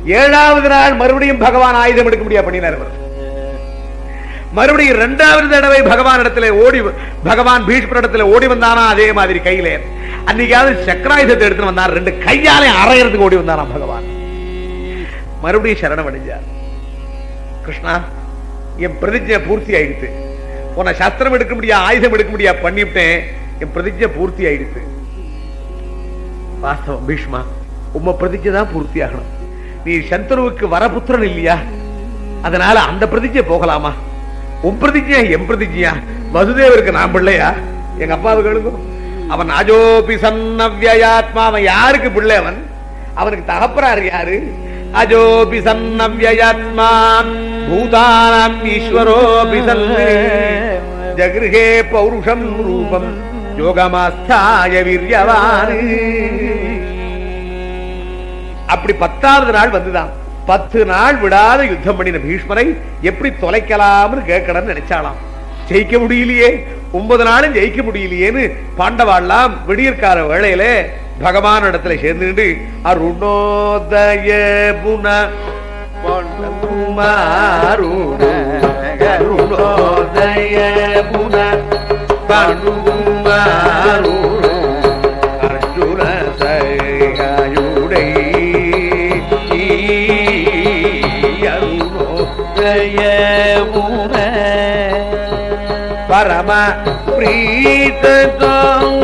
ஏழாவது நாள் மறுபடியும் பகவான் ஆயுதம் எடுக்க முடியாது பண்ணினார் அவர் மறுபடியும் இரண்டாவது தடவை பகவான் இடத்துல ஓடி பகவான் பீஷ்மர் இடத்துல ஓடி வந்தானா அதே மாதிரி கையில அன்னைக்காவது சக்கராயுதத்தை எடுத்துட்டு வந்தார் ரெண்டு கையாலே அரையறதுக்கு ஓடி வந்தாராம் பகவான் மறுபடியும் சரணம் அடைஞ்சார் கிருஷ்ணா என் பிரதிஜை பூர்த்தி ஆயிடுத்து உன்னை சஸ்திரம் எடுக்க முடியா ஆயுதம் எடுக்க முடியா பண்ணிவிட்டேன் என் பிரதிஜை பூர்த்தி ஆயிடுத்து வாஸ்தவம் பீஷ்மா உம்ம பிரதிஜை தான் பூர்த்தி ஆகணும் நீ சந்தனுவுக்கு வரபுத்திரன் இல்லையா அதனால அந்த பிரதிஜை போகலாமா உன் பிரதிஜையா என் பிரதிஜையா வசுதேவருக்கு நான் பிள்ளையா எங்க அப்பாவை கேளுங்க அவன் அஜோபி சன்னவ்யாத்மா அவன் யாருக்கு பிள்ளை அவன் அவனுக்கு தகப்பறாரு யாரு அஜோபி சன்னவ்யாத்மா பூதானாம் ஈஸ்வரோபி சன்னு ஜகிருஹே பௌருஷம் ரூபம் யோகமாஸ்தாய வீரியவான் அப்படி பத்தாவது நாள் வந்துதான் பத்து நாள் விடாத யுத்தம் பண்ணின பீஷ்மரை எப்படி தொலைக்கலாம்னு கேட்கணும்னு நினைச்சாலாம் ஜெயிக்க முடியலையே ஒன்பது நாளும் ஜெயிக்க முடியலையேன்னு பாண்டவாள்லாம் விடியற்கார வேளையில பகவான் இடத்துல சேர்ந்துட்டு அருணோதய புன பாண்டகுமாருடு அருணோதய புன பாண்டுகுமாருடு அர்ஜுன சைகாயுடை அருணோதய புன பரம பிரீத்தம்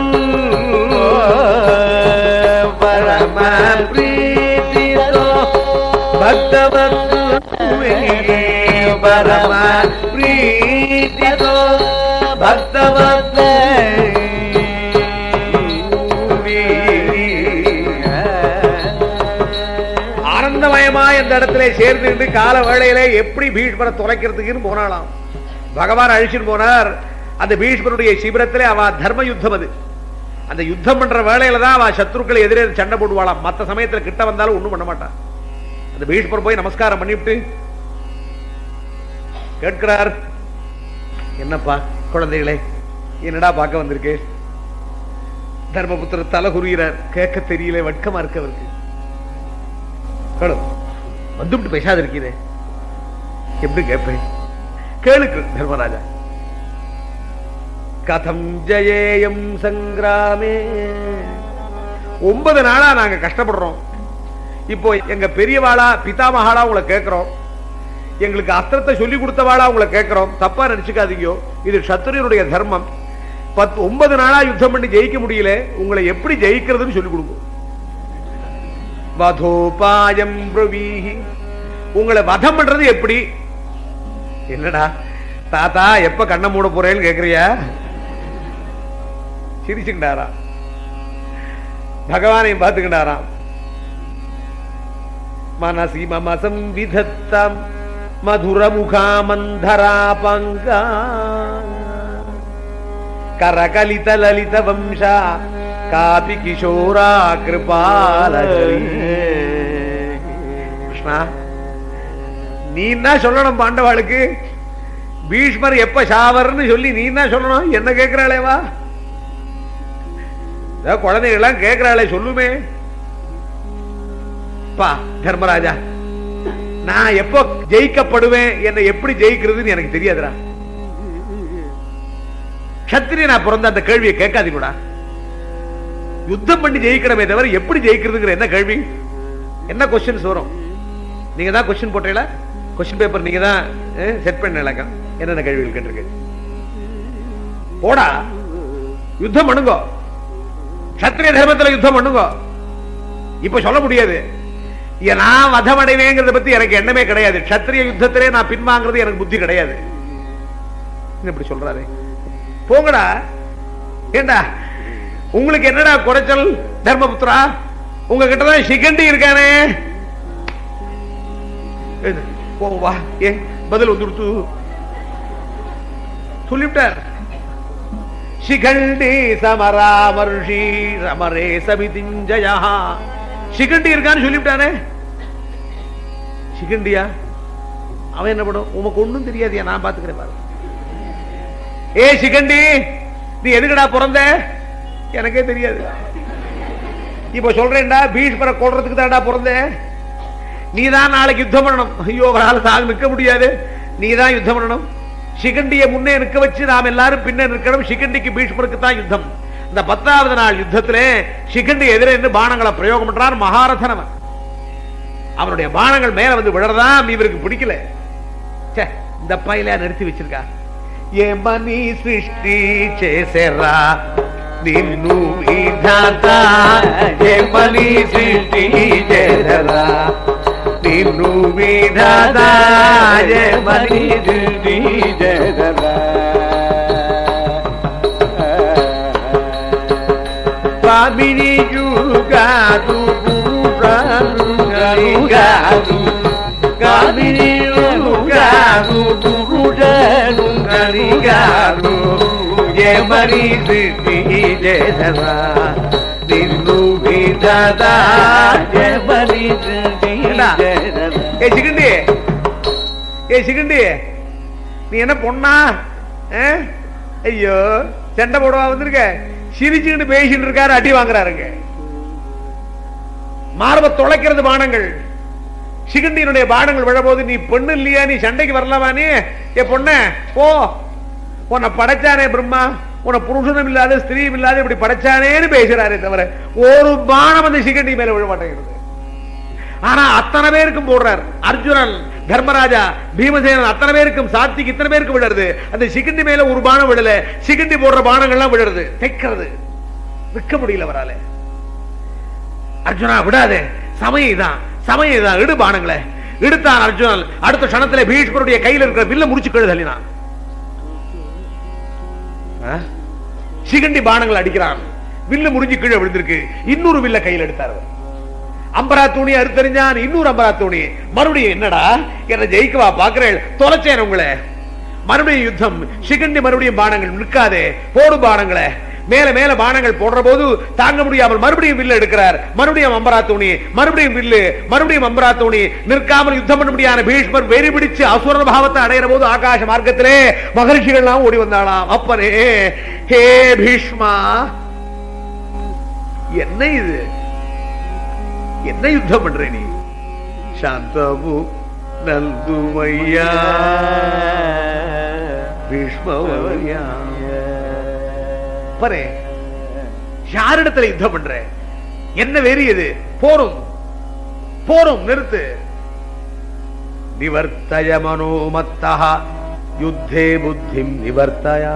பரம பிரீத்திதோ பக்தவத்துவே பரம பிரீத்திதோ ஆனந்தமயமா இந்த இடத்துல சேர்ந்து கால வேளையில எப்படி பீஷ்மரை தொலைக்கிறதுக்குன்னு போனாலாம் பகவான் அழிச்சுட்டு போனார் அந்த பீஷ்மருடைய சிபிரத்திலே அவ தர்ம யுத்தம் அது அந்த யுத்தம் பண்ற வேலையில தான் அவ சத்ருக்களை எதிரே சண்டை போடுவாளாம் மத்த சமயத்துல கிட்ட வந்தாலும் ஒண்ணும் பண்ண மாட்டான் அந்த பீஷ்மர் போய் நமஸ்காரம் பண்ணிவிட்டு கேட்கிறார் என்னப்பா குழந்தைகளே என்னடா பார்க்க வந்திருக்கு தர்மபுத்திர தலை குறுகிறார் கேட்க தெரியல வட்கமா இருக்கு அவருக்கு கேளு வந்துவிட்டு பேசாத இருக்கிறே எப்படி கேட்பேன் கேளுக்கு தர்மராஜா கதம் ஜெயேயம் சங்கிராமே ஒன்பது நாளா நாங்க கஷ்டப்படுறோம் இப்போ எங்க பெரியவாளா பிதாமகாளா உங்களை கேட்கிறோம் எங்களுக்கு அஸ்திரத்தை சொல்லி கொடுத்தவாளா உங்களை கேட்கிறோம் தப்பா நினைச்சுக்காதீங்க இது சத்திரியனுடைய தர்மம் பத்து ஒன்பது நாளா யுத்தம் பண்ணி ஜெயிக்க முடியல உங்களை எப்படி ஜெயிக்கிறதுன்னு சொல்லி கொடுங்க வதோபாயம் பிரவீஹி உங்களை வதம் பண்றது எப்படி என்னடா தாத்தா எப்ப கண்ணை மூட போறேன்னு கேக்குறியா சிரிச்சுக்கிட்டாரா பகவானையும் பார்த்துக்கிட்டாராம் மனசி மம சம்விதத்தம் மதுரமுகா மந்தரா பங்கா கரகலித லலித வம்சா காபி கிஷோரா கிருபாலகரி கிருஷ்ணா நீ என்ன சொல்லணும் பாண்டவாளுக்கு பீஷ்மர் எப்ப ஷாவர்னு சொல்லி நீ என்ன சொல்லணும் என்ன கேட்கிறாளேவா குழந்தைகள்லாம் கேட்கிறாளே சொல்லுமே பா தர்மராஜா நான் எப்போ ஜெயிக்கப்படுவேன் என்னை எப்படி ஜெயிக்கிறதுன்னு எனக்கு தெரியாதுடா கத்திரி நான் பிறந்த அந்த கேள்வியை கேட்காதீங்கடா யுத்தம் பண்ணி ஜெயிக்கணுமே தவிர எப்படி ஜெயிக்கிறதுங்கிற என்ன கேள்வி என்ன கொஸ்டின்ஸ் வரும் நீங்க தான் கொஸ்டின் போட்டீங்களா கொஸ்டின் பேப்பர் நீங்க தான் செட் பண்ண என்னென்ன கேள்விகள் கேட்டிருக்கு போடா யுத்தம் பண்ணுங்க சத்திரிய தர்மத்துல யுத்தம் பண்ணுங்க இப்ப சொல்ல முடியாது ஏன் நான் வதம் அடைவேங்கிறத பத்தி எனக்கு எண்ணமே கிடையாது சத்திரிய யுத்தத்திலே நான் பின்வாங்கிறது எனக்கு புத்தி கிடையாது இப்படி சொல்றாரு போங்கடா ஏண்டா உங்களுக்கு என்னடா குறைச்சல் தர்மபுத்திரா உங்க கிட்டதான் சிகண்டி இருக்கானே எழுந்து, போ வா ஏ பதில் வந்துடுத்து சொல்லிவிட்டார் சிகண்டி சமராமர்ஷி ரமரே சமிதிஞ்சயா சிகண்டி இருக்கான்னு சொல்லிவிட்டானே சிகண்டியா அவன் என்ன பண்ணும் உமக்கு ஒண்ணும் தெரியாதியா நான் பாத்துக்கிறேன் பாரு ஏ சிகண்டி நீ எதுக்குடா பிறந்த எனக்கே தெரியாது இப்ப சொல்றேன்டா பீஷ்மரை கொள்றதுக்கு தான்டா பிறந்தேன் நீ தான் நாளைக்கு யுத்தம் பண்ணணும் ஐயோ அவரால் தாங்க நிற்க முடியாது நீ தான் யுத்தம் பண்ணணும் சிகண்டியை முன்னே நிற்க வச்சு நாம் எல்லாரும் பின்னே நிற்கணும் சிகண்டிக்கு பீஷ்மருக்கு தான் யுத்தம் இந்த பத்தாவது நாள் யுத்தத்திலே சிகண்டி எதிரே இருந்து பானங்களை பிரயோகம் பண்றார் மகாரதன் அவன் அவனுடைய பானங்கள் மேல வந்து விழறதாம் இவருக்கு பிடிக்கல ச்சே, இந்த பையில நிறுத்தி வச்சிருக்கா ఏమని సృష్టి చేసేరా నిన్ను విధాత ఏమని సృష్టి చేసేరా నిన్ను విధాత ఏమని సృష్టి చేసేరా స్వామిని కాదు పురుషాలు కాదు స్వామిని కాదు పురుషాలు కాదు ఏమని సృష్టి చేసరా నిన్ను విధదా ఏమని సృష్టి చేసరా ఏ சிகண்டி ஏ சிகண்டி நீ என்ன பொண்ணா ஆ? ஐயோ சண்டை போடவா வந்திருக்க சிரிச்சுக்கிட்டு பேசிட்டு இருக்காரு அடி வாங்குறாருங்க மார்ப தொலைக்கிறது பானங்கள் சிகண்டியினுடைய பானங்கள் விழபோது நீ பொண்ணு இல்லையா நீ சண்டைக்கு வரலாமா நீ ஏ பொண்ண போ உன்னை படைச்சானே பிரம்மா உன்னை புருஷனும் இல்லாத ஸ்திரீயும் இல்லாத இப்படி படைச்சானேன்னு பேசுறாரே தவிர ஒரு பானம் அந்த சிகண்டி மேல விழ மாட்டேங்கிறது ஆனா அத்தனை பேருக்கும் போடுறார் அர்ஜுனன் தர்மராஜா பீமசேனன் அத்தனை பேருக்கும் சாத்திக்கு இத்தனை பேருக்கு விழுறது அந்த சிகண்டி மேல ஒரு பானம் விழல சிகண்டி போடுற பானங்கள்லாம் விழுறது தைக்கிறது விற்க முடியல அவரால அர்ஜுனா விடாதே சமயம் தான் சமயம் தான் இடு பானங்களை எடுத்தான் அர்ஜுனன் அடுத்த க்ஷணத்துல பீஷ்மருடைய கையில இருக்கிற வில்ல முடிச்சு கீழே தள்ளினான் ஆ? சிகண்டி பானங்கள் அடிக்கிறான் வில்லு முடிஞ்சு கீழே விழுந்திருக்கு இன்னொரு வில்ல கையில் எடுத்தார் அவர். அம்பரா துணி அறுத்தறிஞ்சான் இன்னொரு அம்பரா துணி மறுபடியும் என்னடா என்ன ஜெயிக்கவா பாக்குறேன் தொலைச்சேன் உங்களை மறுபடியும் யுத்தம் சிகண்டி மறுபடியும் பானங்கள் நிற்காதே போடு பானங்களை மேல மேல பானங்கள் போடுற போது தாங்க முடியாமல் மறுபடியும் வில்லு எடுக்கிறார் மறுபடியும் அம்பரா துணி மறுபடியும் வில்லு மறுபடியும் அம்பரா துணி நிற்காமல் யுத்தம் பண்ண முடியாத பீஷ்மர் வெறி பிடிச்சு அசுர பாவத்தை அடையிற போது ஆகாச மார்க்கத்திலே மகர்ஷிகள்லாம் ஓடி வந்தாளாம் அப்பனே ஹே பீஷ்மா என்ன இது என்ன யுத்தம் பண்ற நீ சாந்தமு நல்துமையா பீஷ்மவர்யா பாரு யாரிடத்துல யுத்தம் பண்ற என்ன வெறி இது போரும் போரும் நிறுத்து நிவர்த்தய மனோமத்தா யுத்தே புத்திம் நிவர்த்தயா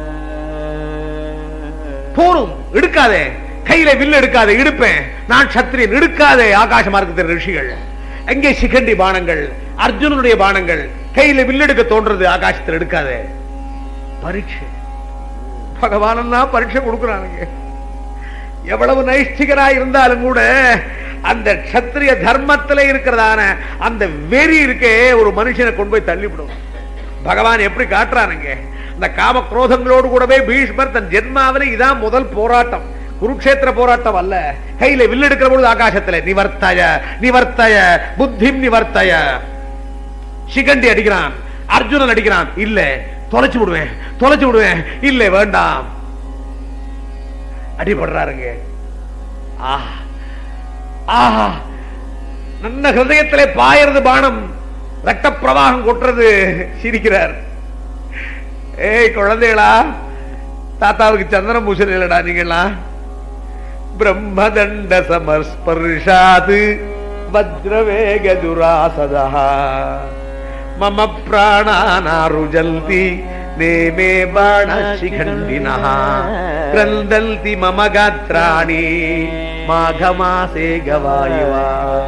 போரும் எடுக்காதே கையில வில்லு எடுக்காதே இடுப்பேன் நான் சத்திரியன் எடுக்காதே ஆகாச மார்க்கத்தின் ரிஷிகள் எங்கே சிகண்டி பானங்கள் அர்ஜுனனுடைய பானங்கள் கையில வில்லெடுக்க தோன்றது ஆகாசத்தில் எடுக்காதே பரீட்சை பகவான் தான் பரீட்சை கொடுக்கிறானுங்க எவ்வளவு நைஷ்டிகரா இருந்தாலும் கூட அந்த க்ஷத்திரிய தர்மத்துல இருக்கிறதான அந்த வெறி இருக்கே ஒரு மனுஷனை கொண்டு போய் தள்ளிவிடும் பகவான் எப்படி காட்டுறானுங்க இந்த காம குரோதங்களோடு கூடவே பீஷ்மர் தன் ஜென்மாவில இதான் முதல் போராட்டம் குருக்ஷேத்திர போராட்டம் அல்ல கையில வில் எடுக்கிற பொழுது ஆகாசத்துல நிவர்த்தய நிவர்த்தய புத்திம் நிவர்த்தய சிகண்டி அடிக்கிறான் அர்ஜுனன் அடிக்கிறான் இல்ல தொலைச்சு விடுவேன் தொலைச்சு விடுவேன் இல்ல வேண்டாம் அடிபடுறாருங்க ஆஹா ஆஹா நல்ல ஹிருதயத்திலே பாயறது பானம் ரத்த பிரவாகம் கொட்டுறது சிரிக்கிறார் ஏய் குழந்தைகளா தாத்தாவுக்கு சந்தனம் பூசல் இல்லடா நீங்களா பிரம்மதண்ட சமஸ்பர்ஷாது வஜ்ரவேக துராசதா மம பிராணானாருஜல்தி நேமே பாண சிகண்டினः கிரந்தல்தி மம காத்ராணி மாகமாசே கவாயுவா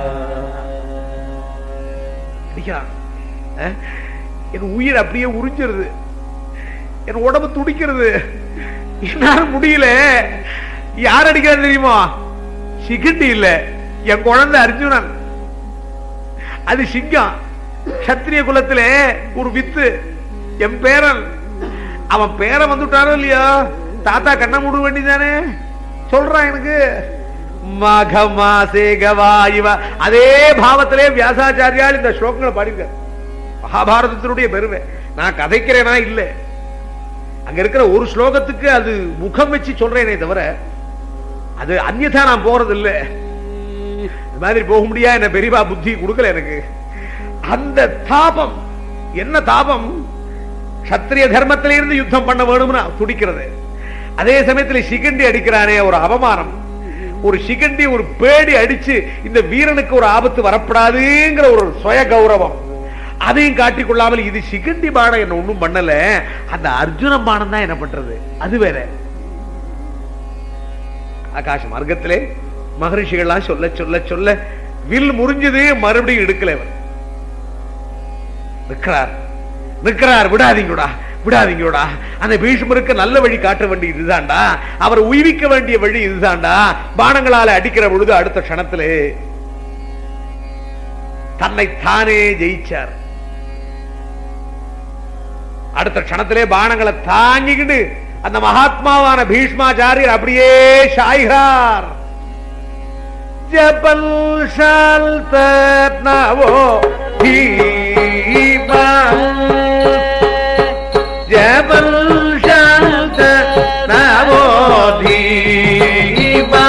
அடிக்கிறான் அஹ்? என் உயிர் அப்படியே உறிஞ்சிருது என் உடம்பு துடிக்கிறது என்னால முடியல யார் அடிக்கிறது தெரியுமா சிகண்டி இல்ல என் குழந்தை அர்ஜுனன் அது சிங்கம் சத்திரிய குலத்திலே ஒரு வித்து என் பேரன் அவன் பேரன் வந்துட்டாரோ இல்லையா தாத்தா கண்ண மூட வேண்டியதானே சொல்றான் எனக்கு மகமாசே கவாயுவ அதே பாவத்திலே வியாசாச்சாரியால் இந்த ஸ்லோகங்களை பாடியிருக்கார் மகாபாரதத்தினுடைய பெருமை நான் கதைக்கிறேனா இல்ல அங்க இருக்கிற ஒரு ஸ்லோகத்துக்கு அது முகம் வச்சு சொல்றேனே தவிர அது அந்நியதா நான் போறது இல்ல இது மாதிரி போக முடியா என்ன பெரியவா புத்தி கொடுக்கல எனக்கு அந்த தாபம் என்ன தாபம் சத்திரிய தர்மத்தில இருந்து யுத்தம் பண்ண வேணும்னு துடிக்கிறது அதே சமயத்துல சிகண்டி அடிக்கிறானே ஒரு அவமானம் ஒரு சிகண்டி ஒரு பேடி அடிச்சு இந்த வீரனுக்கு ஒரு ஆபத்து வரப்படாதுங்கிற ஒரு சுய கௌரவம் அதையும் காட்டிக் கொள்ளாமல் இது சிகண்டி பானம் என்ன ஒண்ணும் பண்ணல அந்த அர்ஜுன பானம் தான் என்ன பண்றது அது வேற ஆகாச மார்க்கத்திலே மகரிஷிகள்லாம் சொல்ல சொல்ல சொல்ல வில் முறிஞ்சது மறுபடியும் எடுக்கல இவர் நிற்கிறார் நிற்கிறார் விடாதீங்கடா விடாதீங்கடா அந்த பீஷ்மருக்கு நல்ல வழி காட்ட வேண்டிய இதுதான்டா அவர் உய்விக்க வேண்டிய வழி இதுதான்டா பானங்களால அடிக்கிற பொழுது அடுத்த க்ஷணத்திலே தன்னை தானே ஜெயிச்சார் அடுத்த க்ஷணத்திலே பானங்களை தாங்கிக்கிட்டு அந்த மகாத்மாவான பீஷ்மாச்சாரியர் அப்படியே சாய்கிறார் ஜபல் ஷால் தத்னவோ தீபா ஜபல் ஷால் தத்னவோ தீபா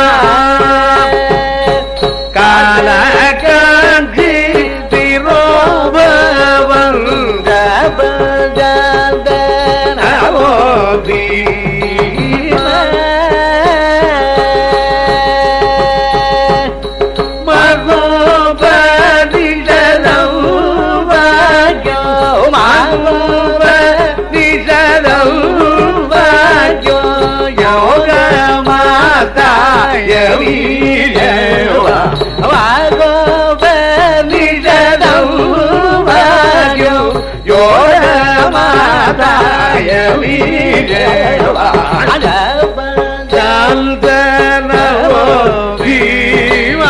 காலகாங்கி திரோபவல் நவோ தீபா மகோபனிஷதம் வாக்யோ மகோபனிஷதம் வாக்யோ யோக மாதாய வீரவா மகோபனிஷதம் வாக்யோ யோக மாதாய வீரவா சாந்தனவோ பீமா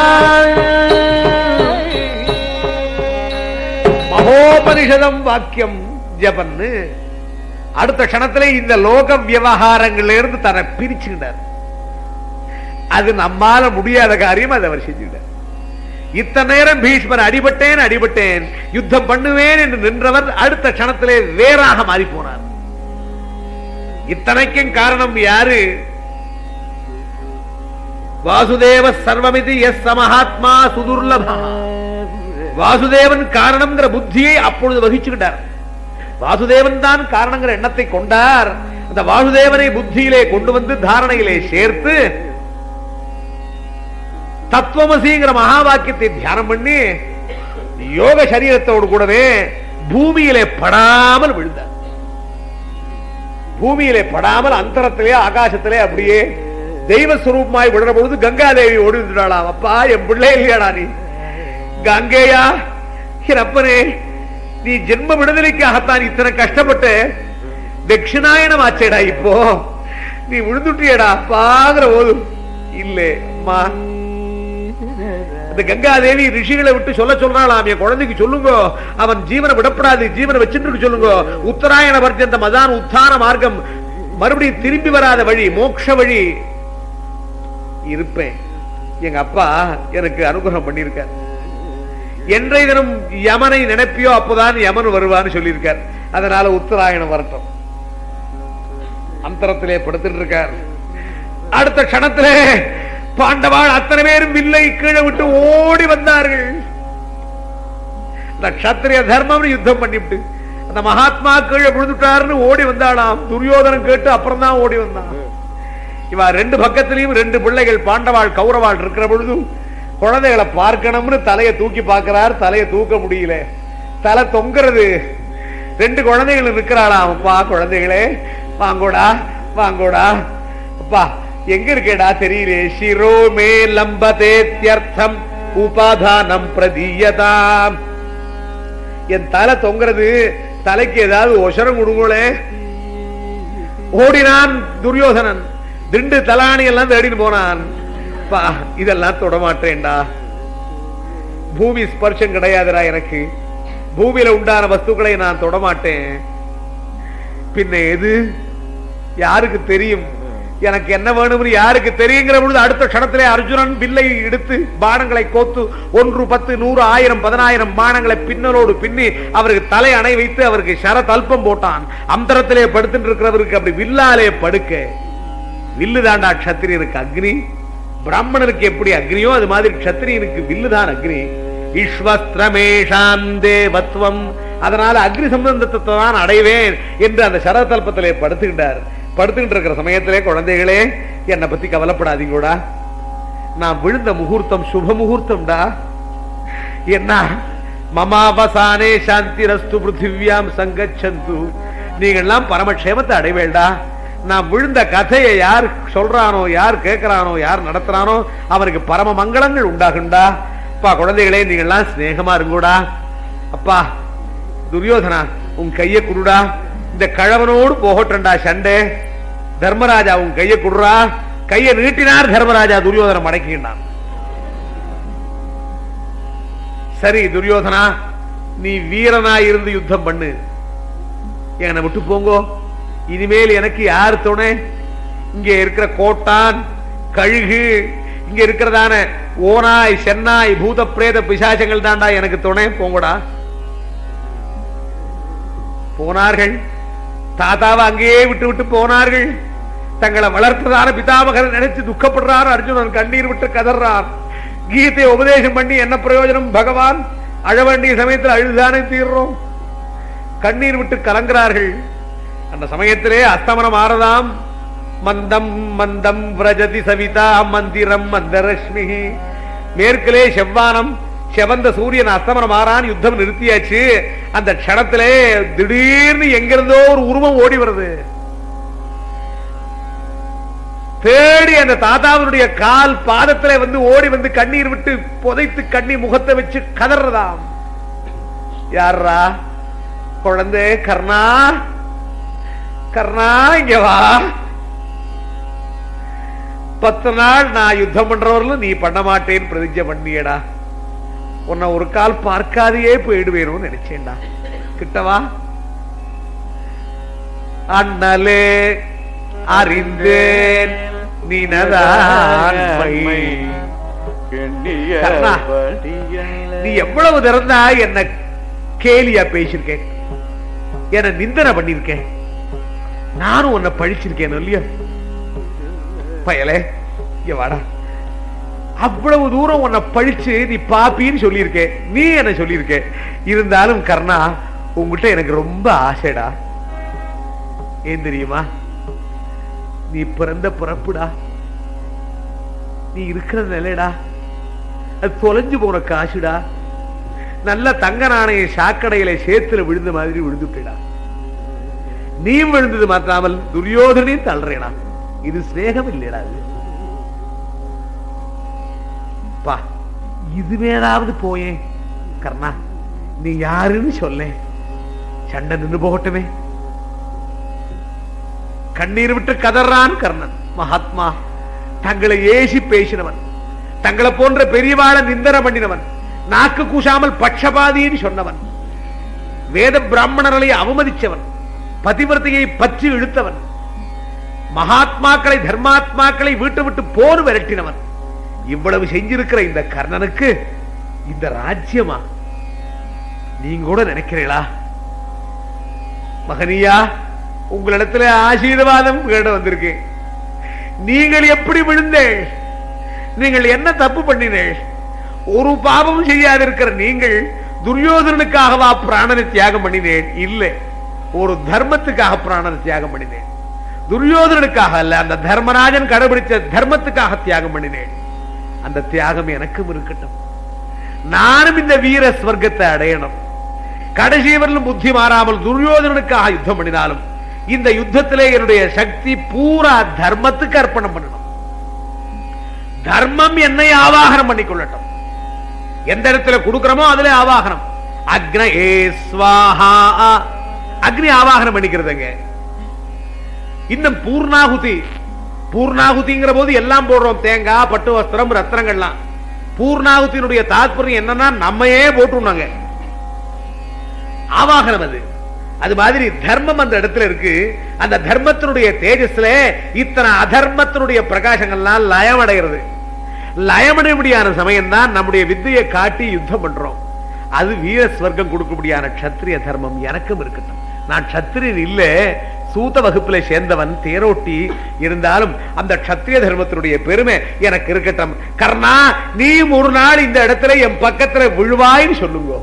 மகோபனிஷதம் வாக்கியம் ஜபன்னு அடுத்த க்ஷணத்திலே இந்த லோக விவகாரங்கள்ல இருந்து தன்னை பிரிச்சுக்கிட்டார் அது நம்மால முடியாத காரியம் அதை அவர் செஞ்சுக்கிட்டார் இத்தனை நேரம் பீஷ்மர் அடிபட்டேன் அடிபட்டேன் யுத்தம் பண்ணுவேன் என்று நின்றவர் அடுத்த க்ஷணத்திலே வேறாக மாறி போனார் இத்தனைக்கும் காரணம் யாரு வாசுதேவ சர்வமிதி எஸ் சமஹாத்மா சுதுர்லபா வாசுதேவன் காரணம்ங்கிற புத்தியை அப்பொழுது வகிச்சுக்கிட்டார் வாசுதேவன் தான் காரணங்கிற எண்ணத்தை கொண்டார் அந்த வாசுதேவனை புத்தியிலே கொண்டு வந்து தாரணையிலே சேர்த்து தத்துவமசிங்கிற மகா வாக்கியத்தை தியானம் பண்ணி யோக சரீரத்தோடு கூடவே பூமியிலே படாமல் விழுந்தார் பூமியிலே படாமல் அந்தரத்திலே ஆகாசத்திலே அப்படியே தெய்வ சுரூபமாய் விடுற பொழுது கங்காதேவி ஓடி வந்துடாளாம் அப்பா என் பிள்ளை இல்லையாடா நீ கங்கையா என் அப்பனே நீ ஜென்ம விடுதலைக்காகத்தான் இத்தனை கஷ்டப்பட்டு தட்சிணாயனம் ஆச்சேடா இப்போ நீ விழுந்துட்டியடா அப்பாங்கிற போது இல்லே அம்மா அந்த கங்காதேவி ரிஷிகளை விட்டு சொல்ல சொல்றாளாம் என் குழந்தைக்கு சொல்லுங்க அவன் ஜீவனை விடப்படாது ஜீவனை வச்சுட்டு சொல்லுங்க உத்தராயண பர்ஜந்த மதான் உத்தான மார்க்கம் மறுபடியும் திரும்பி வராத வழி மோட்ச வழி இருப்பேன் எங்க அப்பா எனக்கு அனுகிரகம் பண்ணியிருக்கார் என்றை தினம் யமனை நினைப்பியோ அப்போதான் யமன் வருவான்னு சொல்லியிருக்கார் அதனால உத்தராயணம் வரட்டும் அந்தரத்திலே படுத்துட்டு இருக்கார் அடுத்த க்ஷணத்திலே பாண்டவாள் அத்தனை பேரும் வில்லை கீழே விட்டு ஓடி வந்தார்கள் இந்த க்ஷத்திரிய தர்மம் யுத்தம் பண்ணிவிட்டு அந்த மகாத்மா கீழே விழுந்துட்டாருன்னு ஓடி வந்தாளாம் துரியோதனம் கேட்டு அப்புறம் தான் ஓடி வந்தான் இவ ரெண்டு பக்கத்திலையும் ரெண்டு பிள்ளைகள் பாண்டவாள் கௌரவாள் இருக்கிற பொழுது குழந்தைகளை பார்க்கணும்னு தலையை தூக்கி பார்க்கிறார் தலையை தூக்க முடியல தலை தொங்குறது ரெண்டு குழந்தைகள் இருக்கிறாளாம் அப்பா குழந்தைகளே வாங்கோடா வாங்கோடா அப்பா எங்க இருக்கேடா தெரியலே சிரோ மே லம்பதேத்யர்த்தம் உபாதானம் பிரதீயதாம் என் தலை தொங்குறது தலைக்கு ஏதாவது ஒசரம் கொடுங்களே ஓடினான் துரியோதனன் திண்டு தலாணி எல்லாம் தேடின்னு போனான் பா இதெல்லாம் தொடமாட்டேன்டா பூமி ஸ்பர்ஷம் கிடையாதுடா எனக்கு பூமியில உண்டான வஸ்துக்களை நான் தொடமாட்டேன் பின்ன எது யாருக்கு தெரியும் எனக்கு என்ன வேணும்னு யாருக்கு தெரியுங்கிற பொழுது அடுத்த க்ஷணத்திலே அர்ஜுனன் வில்லை எடுத்து பானங்களை கோத்து ஒன்று பத்து நூறு ஆயிரம் பதினாயிரம் பானங்களை பின்னலோடு பின்னி அவருக்கு தலை அணை வைத்து அவருக்கு சர தல்பம் போட்டான் அந்தரத்திலே படுத்துட்டு இருக்கிறவருக்கு அப்படி வில்லாலே படுக்க வில்லு தாண்டா க்ஷத்திரியருக்கு அக்னி பிராமணனுக்கு எப்படி அக்னியோ அது மாதிரி க்ஷத்திரியனுக்கு வில்லுதான் அக்னி ஈஸ்வஸ்திரமேஷாம் தேவத்வம் அதனால அக்னி சம்பந்தத்தை தான் அடைவேன் என்று அந்த சரதல்பத்திலே படுத்துக்கிட்டார் படுத்துக்கிட்டு இருக்கிற சமயத்திலே குழந்தைகளே என்னை பத்தி கவலைப்படாதீங்கடா நான் விழுந்த முகூர்த்தம் சுப முகூர்த்தம்டா என்ன மமாவசானே சாந்தி ரஸ்து பிருத்திவியாம் சங்கச்சந்து நீங்கள்லாம் பரமக்ஷேமத்தை அடைவேண்டா நான் விழுந்த கதையை யார் சொல்றானோ யார் கேட்கிறானோ யார் நடத்துறானோ அவனுக்கு பரம மங்களங்கள் உண்டாகுண்டா அப்பா குழந்தைகளே நீங்கள்லாம் சிநேகமா இருங்கூடா அப்பா துரியோதனா உன் கையை குடுடா இந்த கழவனோடு போகட்டும்டா சண்டே தர்மராஜா உன் கையை குடுறா கையை நீட்டினார் தர்மராஜா துரியோதனை மடக்கினான் சரி துரியோதனா நீ வீரனா இருந்து யுத்தம் பண்ணு என்னை விட்டு போங்கோ இனிமேல் எனக்கு யார் துணை இங்க இருக்கிற கோட்டான் கழுகு இங்க இருக்கிறதான ஓனாய் சென்னாய் பூத பிரேத பிசாசங்கள் தாண்டா எனக்கு துணை போங்கடா போனார்கள் தாத்தாவை அங்கேயே விட்டு விட்டு போனார்கள் தங்களை வளர்த்ததான பிதாமகர் நினைச்சு துக்கப்படுறார் அர்ஜுனன் கண்ணீர் விட்டு கதறார் கீதை உபதேசம் பண்ணி என்ன பிரயோஜனம் பகவான் அழ வேண்டிய சமயத்தில் அழுதானே தீர்றோம் கண்ணீர் விட்டு கலங்குறார்கள் அந்த சமயத்திலே அஸ்தமனம் ஆறதாம் மந்தம் மந்தம் விரஜதி சவிதா மந்திரம் மந்தரஷ்மி மேற்கிலே செவ்வானம் செவந்த சூரியன் அஸ்தமனம் ஆறான் யுத்தம் நிறுத்தியாச்சு அந்த க்ஷணத்திலே திடீர்னு எங்கிருந்தோ ஒரு உருவம் ஓடி வருது தேடி அந்த தாத்தாவினுடைய கால் பாதத்திலே வந்து ஓடி வந்து கண்ணீர் விட்டு புதைத்து கண்ணீர் முகத்தை வச்சு கதறதாம் யாரா குழந்தை கர்ணா கர்ணா இங்க வா பத்து நாள் நான் யுத்தம் பண்றவர்களும் நீ பண்ண மாட்டேன்னு பிரதிஜை பண்ணியடா உன்னை ஒரு கால் பார்க்காதையே போயிடுவேணும்னு நினைச்சேன்டா கிட்டவா அண்ணலே அறிந்தேன் நினதான்மை கர்ணா, நீ எவ்வளவு திறந்தா என்ன கேலியா பேசியிருக்கேன் என்ன நிந்தனை பண்ணிருக்கேன் நானும் உன்னை பழிச்சிருக்கேன் இல்லையா பயலே இங்க வாடா அவ்வளவு தூரம் உன்னை பழிச்சு நீ பாப்பின்னு சொல்லியிருக்க நீ என்ன சொல்லியிருக்க இருந்தாலும் கர்ணா உங்ககிட்ட எனக்கு ரொம்ப ஆசைடா ஏன் தெரியுமா நீ பிறந்த பிறப்புடா நீ இருக்கிற நிலைடா அது தொலைஞ்சு போன காசுடா நல்ல தங்க நாணய சாக்கடையில சேத்துல விழுந்த மாதிரி விழுந்துட்டா நீ விழுந்தது மாத்தாமல் துரியோதனையும் தள்ளுறேடா இது சிநேகம் இல்லையடா இது பா இதுவேதாவது போயேன் கர்ணா நீ யாருன்னு சொல்ல சண்டை நின்று போகட்டுமே கண்ணீர் விட்டு கதறான் கர்ணன் மகாத்மா தங்களை ஏசி பேசினவன் தங்களை போன்ற பெரியவாள நிந்தனை பண்ணினவன் நாக்கு கூசாமல் பட்சபாதின்னு சொன்னவன் வேத பிராமணர்களை அவமதிச்சவன் பதிவிரத்தையை பற்றி இழுத்தவன் மகாத்மாக்களை தர்மாத்மாக்களை வீட்டு விட்டு போர் விரட்டினவன் இவ்வளவு செஞ்சிருக்கிற இந்த கர்ணனுக்கு இந்த ராஜ்யமா நீங்க கூட நினைக்கிறீங்களா மகனியா உங்களிடத்துல ஆசீர்வாதம் கேட வந்திருக்கேன் நீங்கள் எப்படி விழுந்தேள் நீங்கள் என்ன தப்பு பண்ணினேள் ஒரு பாவமும் செய்யாதிருக்கிற நீங்கள் துரியோதனனுக்காகவா பிராணனை தியாகம் பண்ணினேன் இல்லை ஒரு தர்மத்துக்காக பிராணனை தியாகம் பண்ணினேன் துரியோதனனுக்காக அல்ல அந்த தர்மராஜன் கடைபிடிச்ச தர்மத்துக்காக தியாகம் பண்ணினேன் அந்த தியாகம் எனக்கும் இருக்கட்டும் நானும் இந்த வீர ஸ்வர்க்கத்தை அடையணும் கடைசி வரலும் புத்தி மாறாமல் துரியோதனனுக்காக யுத்தம் பண்ணினாலும் இந்த யுத்தத்திலே என்னுடைய சக்தி பூரா தர்மத்துக்கு அர்ப்பணம் பண்ணணும் தர்மம் என்னை ஆவாகனம் பண்ணிக்கொள்ளட்டும் எந்த இடத்துல கொடுக்கிறோமோ அதுல ஆவாகனம் அக்ன ஏ ஸ்வாஹா அக்னி ஆவாகனம் பண்ணிக்கிறதுங்க இன்னும் பூர்ணாகுதி பூர்ணாகுதிங்கிற போது எல்லாம் போடுறோம் தேங்காய் பட்டு வஸ்திரம் ரத்னங்கள்லாம் பூர்ணாகுத்தினுடைய தாத்பரியம் என்னன்னா நம்மையே போட்டுனாங்க ஆவாகனம் அது அது மாதிரி தர்மம் அந்த இடத்துல இருக்கு அந்த தர்மத்தினுடைய தேஜஸ்ல இத்தனை அதர்மத்தினுடைய பிரகாசங்கள்லாம் லயமடைகிறது லயமடைபடியான சமயம் தான் நம்முடைய வித்தையை காட்டி யுத்தம் பண்றோம் அது வீர ஸ்வர்க்கம் கொடுக்கக்கூடியான க்ஷத்ரிய தர்மம் எனக்கும் இருக்கட்டும் நான் க்ஷத்திரியன் இல்ல சூத வகுப்புல சேர்ந்தவன் தேரோட்டி இருந்தாலும் அந்த க்ஷத்ரிய தர்மத்தினுடைய பெருமை எனக்கு இருக்கட்டும் கர்ணா நீயும் ஒரு நாள் இந்த இடத்துல என் பக்கத்துல விழுவாய்ன்னு சொல்லுங்க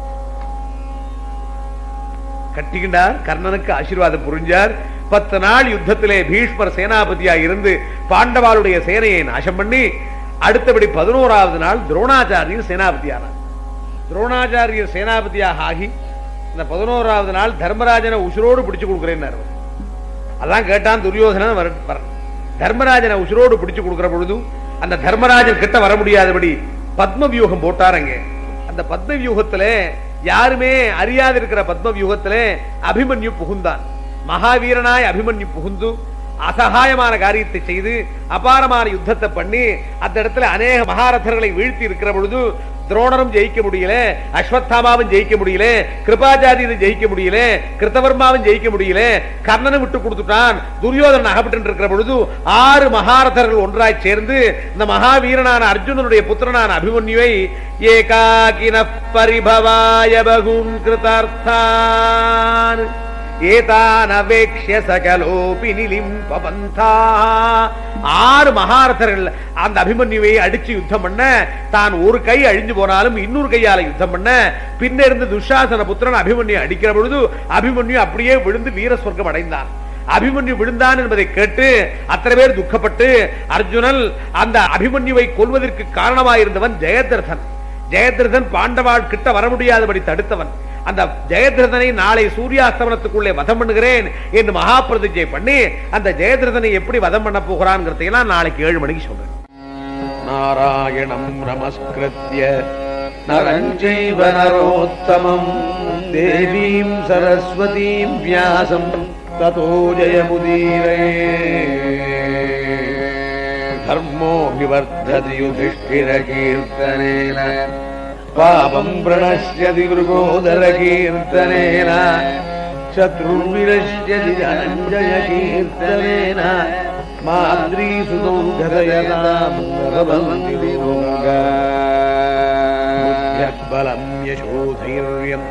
கட்டிக்கின்றார் கர்ணனுக்கு ஆசீர்வாதம் புரிஞ்சார் பத்து நாள் யுத்தத்திலே பீஷ்மர் சேனாபதியா இருந்து பாண்டவாளுடைய சேனையை நாசம் பண்ணி அடுத்தபடி பதினோராவது நாள் துரோணாச்சாரியர் சேனாபதியானார் துரோணாச்சாரியர் சேனாபதியாக ஆகி இந்த பதினோராவது நாள் தர்மராஜனை உசுரோடு பிடிச்சு கொடுக்குறேன்னாரு அவர். அதான் கேட்டான் துரியோதனன் வர வர- தர்மராஜனை உசுரோடு பிடிச்சு கொடுக்கிற பொழுது அந்த தர்மராஜன் கிட்ட வர முடியாதபடி பத்ம வியூகம் போட்டாருங்க அந்த பத்ம வியூகத்துல யாருமே அறியாது இருக்கிற பத்ம வியூகத்துல அபிமன்யு புகுந்தான் மகாவீரனாய் அபிமன்யு புகுந்து அசகாயமான காரியத்தை செய்து அபாரமான யுத்தத்தை பண்ணி அந்த இடத்துல அநேக மகாரதர்களை வீழ்த்தி இருக்கிற பொழுது துரோணரும் ஜெயிக்க முடியல அஸ்வத்தாமாவும் ஜெயிக்க முடியல கிருபாச்சாரியரும் ஜெயிக்க முடியல கிருத்தவர்மாவும் ஜெயிக்க முடியல கர்ணனை விட்டு கொடுத்துட்டான் துரியோதனன் அகப்பட்டு இருக்கிற பொழுது ஆறு மகாரதர்கள் ஒன்றாய் சேர்ந்து இந்த மகாவீரனான அர்ஜுனனுடைய புத்திரனான அபிமன்யுவை ஏகாகின பரிபவாய பகுன் கிருதார்த்தான் ஏதான் அவேக்ஷ சகலோபி நிலிம்பவந்தா ஆறு மகாரதர்கள் அந்த அபிமன்யுவை அடிச்சு யுத்தம் பண்ண தான் ஒரு கை அழிஞ்சு போனாலும் இன்னொரு கையால யுத்தம் பண்ண பின்ன இருந்து துஷாசன புத்திரன் அபிமன்யு அடிக்கிற பொழுது அபிமன்யு அப்படியே விழுந்து வீர சொர்க்கம் அடைந்தான் அபிமன்யு விழுந்தான் என்பதை கேட்டு அத்தனை பேர் துக்கப்பட்டு அர்ஜுனன் அந்த அபிமன்யுவை கொல்வதற்கு காரணமாயிருந்தவன் ஜெயத்ரதன் ஜெயத்ரதன் பாண்டவாள் கிட்ட வர முடியாதபடி தடுத்தவன் அந்த ஜெயத்ரதனை நாளை சூரியாஸ்தமனத்துக்குள்ளே வதம் பண்ணுகிறேன் என்று மகா பிரதிஜை பண்ணி அந்த ஜெயத்ரதனை எப்படி வதம் பண்ண போகிறான்ங்கிறதையெல்லாம் நாளைக்கு ஏழு மணிக்கு சொல்றேன் நாராயணம் நமஸ்கிருத்ய நரஞ்சைவ நரோத்தமம் தேவீம் சரஸ்வதீம் வியாசம் ததோ ஜெயமுதீரே தர்மோ விவர்த்ததி யுதிஷ்டிர கீர்த்தனேன பாபம் பிரணஷ்யதி மிருகோதர கீர்த்தனேன சத்ருர்வினஷ்யதி தனஞ்சய கீர்த்தனேன மாத்ரீ சுதோகதயதாம் ரவந்தி விரோகா பலம் யசோதைரியம்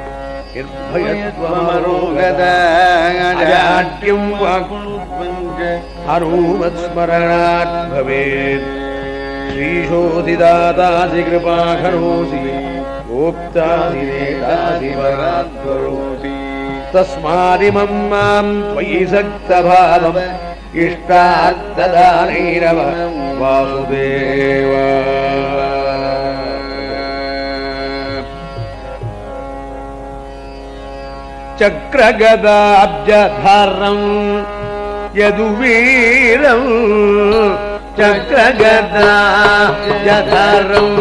निर्भयत्वमरोगदाट्यं हनुमत्स्मरणात् भवेत् श्रीशोधिदातासि कृपाखरोसि गोप्तासि वरात्करोसि तस्मादिमं मां त्वयि सक्तभावम् इष्टार्थदानैरव वासुदेव चक्रगदाब्जधरम् यदुवीरम् चक्रगदाब्जधरम्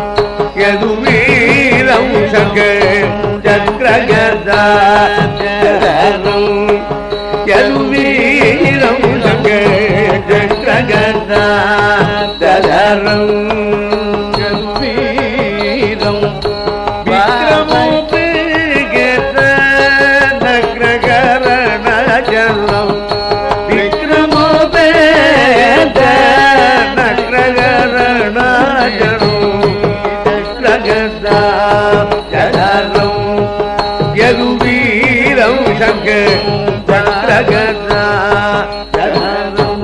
यदुवीरम् शङ्क चक्रगदाब्जधरम् यदुवीरम् शङ्क चक्रगदाब्जधरम् यदुवीरम् யதுவீரம் சங்க சக்கரகதா ஜனரம்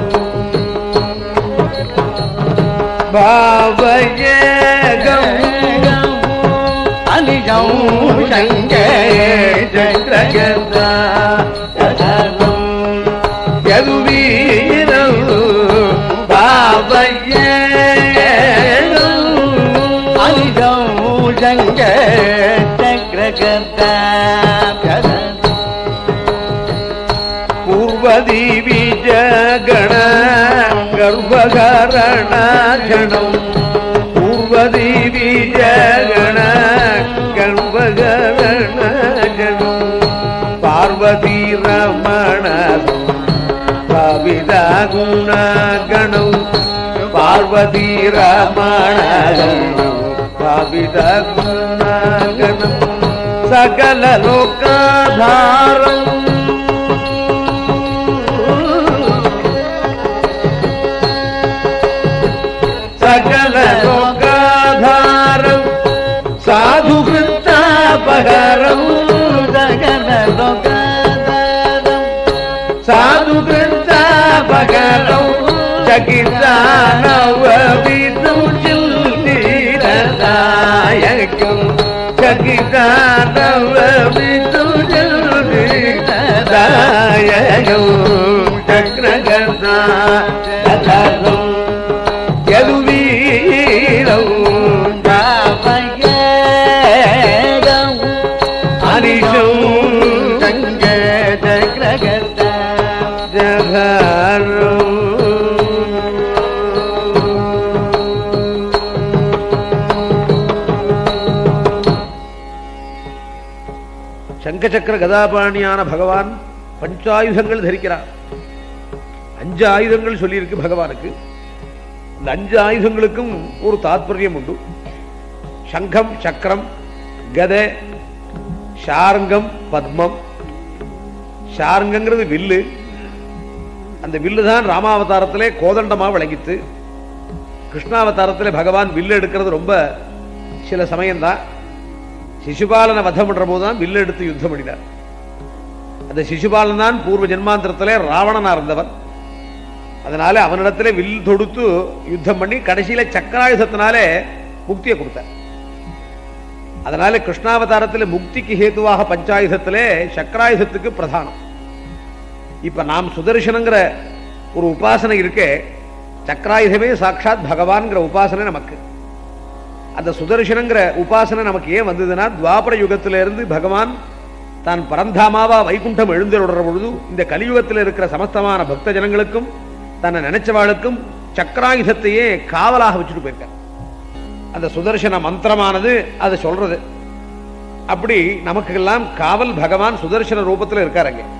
பாவயகம் அலிஜம் சங்கே சக்கரகதா ஜனரம் யதுவீரம் பாவயகம் அலிஜம் சங்கே சக்கரகதா ஜனரம் பூர்வதி விஜகண கர்வகரணம் பூர்வதி விஜகண கர்வகரணம் பார்வதி ரமண கவிதா குணகணம் பார்வதி ரமண கவிதா குணகணம் சகல லோகாதாரம் சகல லோகாதாரம் சாது கிருத்தாபகரம் சகல லோகாதாரம் சகிதானவ விதுஜில்தாயகம் சகிதானவ விதுஜில்தாயகம் சக்ரகதா கதம் யதுவீரம் அனிஷம் சங்கச்சக்கர கதாபாணியான பகவான் பஞ்சாயுதங்கள் தரிக்கிறார் அஞ்சு ஆயுதங்கள் சொல்லியிருக்கு பகவானுக்கு இந்த அஞ்சு ஆயுதங்களுக்கும் ஒரு தாத்பரியம் உண்டு சங்கம் சக்கரம் கதை ஷார்ங்கம் பத்மம் ஷார்ங்கங்கிறது வில்லு அந்த வில்லு தான் ராமாவதாரத்திலே கோதண்டமா விளங்கித்து கிருஷ்ணாவதாரத்திலே பகவான் வில்லு எடுக்கிறது ரொம்ப சில சமயம்தான் சிசுபாலனை வதம் பண்ற போதுதான் வில்லு எடுத்து யுத்தம் பண்ணினார் அந்த சிசுபாலன் தான் பூர்வ ஜென்மாந்திரத்திலே ராவணனா இருந்தவன் அதனால அவனிடத்திலே வில் தொடுத்து யுத்தம் பண்ணி கடைசியில சக்கராயுதத்தினாலே முக்தியை கொடுத்தார் அதனால கிருஷ்ணாவதாரத்திலே முக்திக்கு ஹேதுவாக பஞ்சாயுதத்திலே சக்கராயுதத்துக்கு பிரதானம் இப்ப நாம் சுதர்சனங்கிற ஒரு உபாசனை இருக்கே சக்கராயுதமே சாட்சாத் பகவான்கிற உபாசனை நமக்கு அந்த சுதர்சனங்கிற உபாசனை நமக்கு ஏன் வந்ததுன்னா துவாபர யுகத்தில இருந்து பகவான் தான் பரந்தாமாவா வைகுண்டம் எழுந்தருடுற பொழுது இந்த கலியுகத்தில் இருக்கிற சமஸ்தமான பக்த ஜனங்களுக்கும் தன்னை நினைச்சவாளுக்கும் சக்கராயுதத்தையே காவலாக வச்சுட்டு போயிருக்கார் அந்த சுதர்சன மந்திரமானது அதை சொல்றது அப்படி நமக்கெல்லாம் காவல் பகவான் சுதர்சன ரூபத்தில் இருக்கார் அங்கே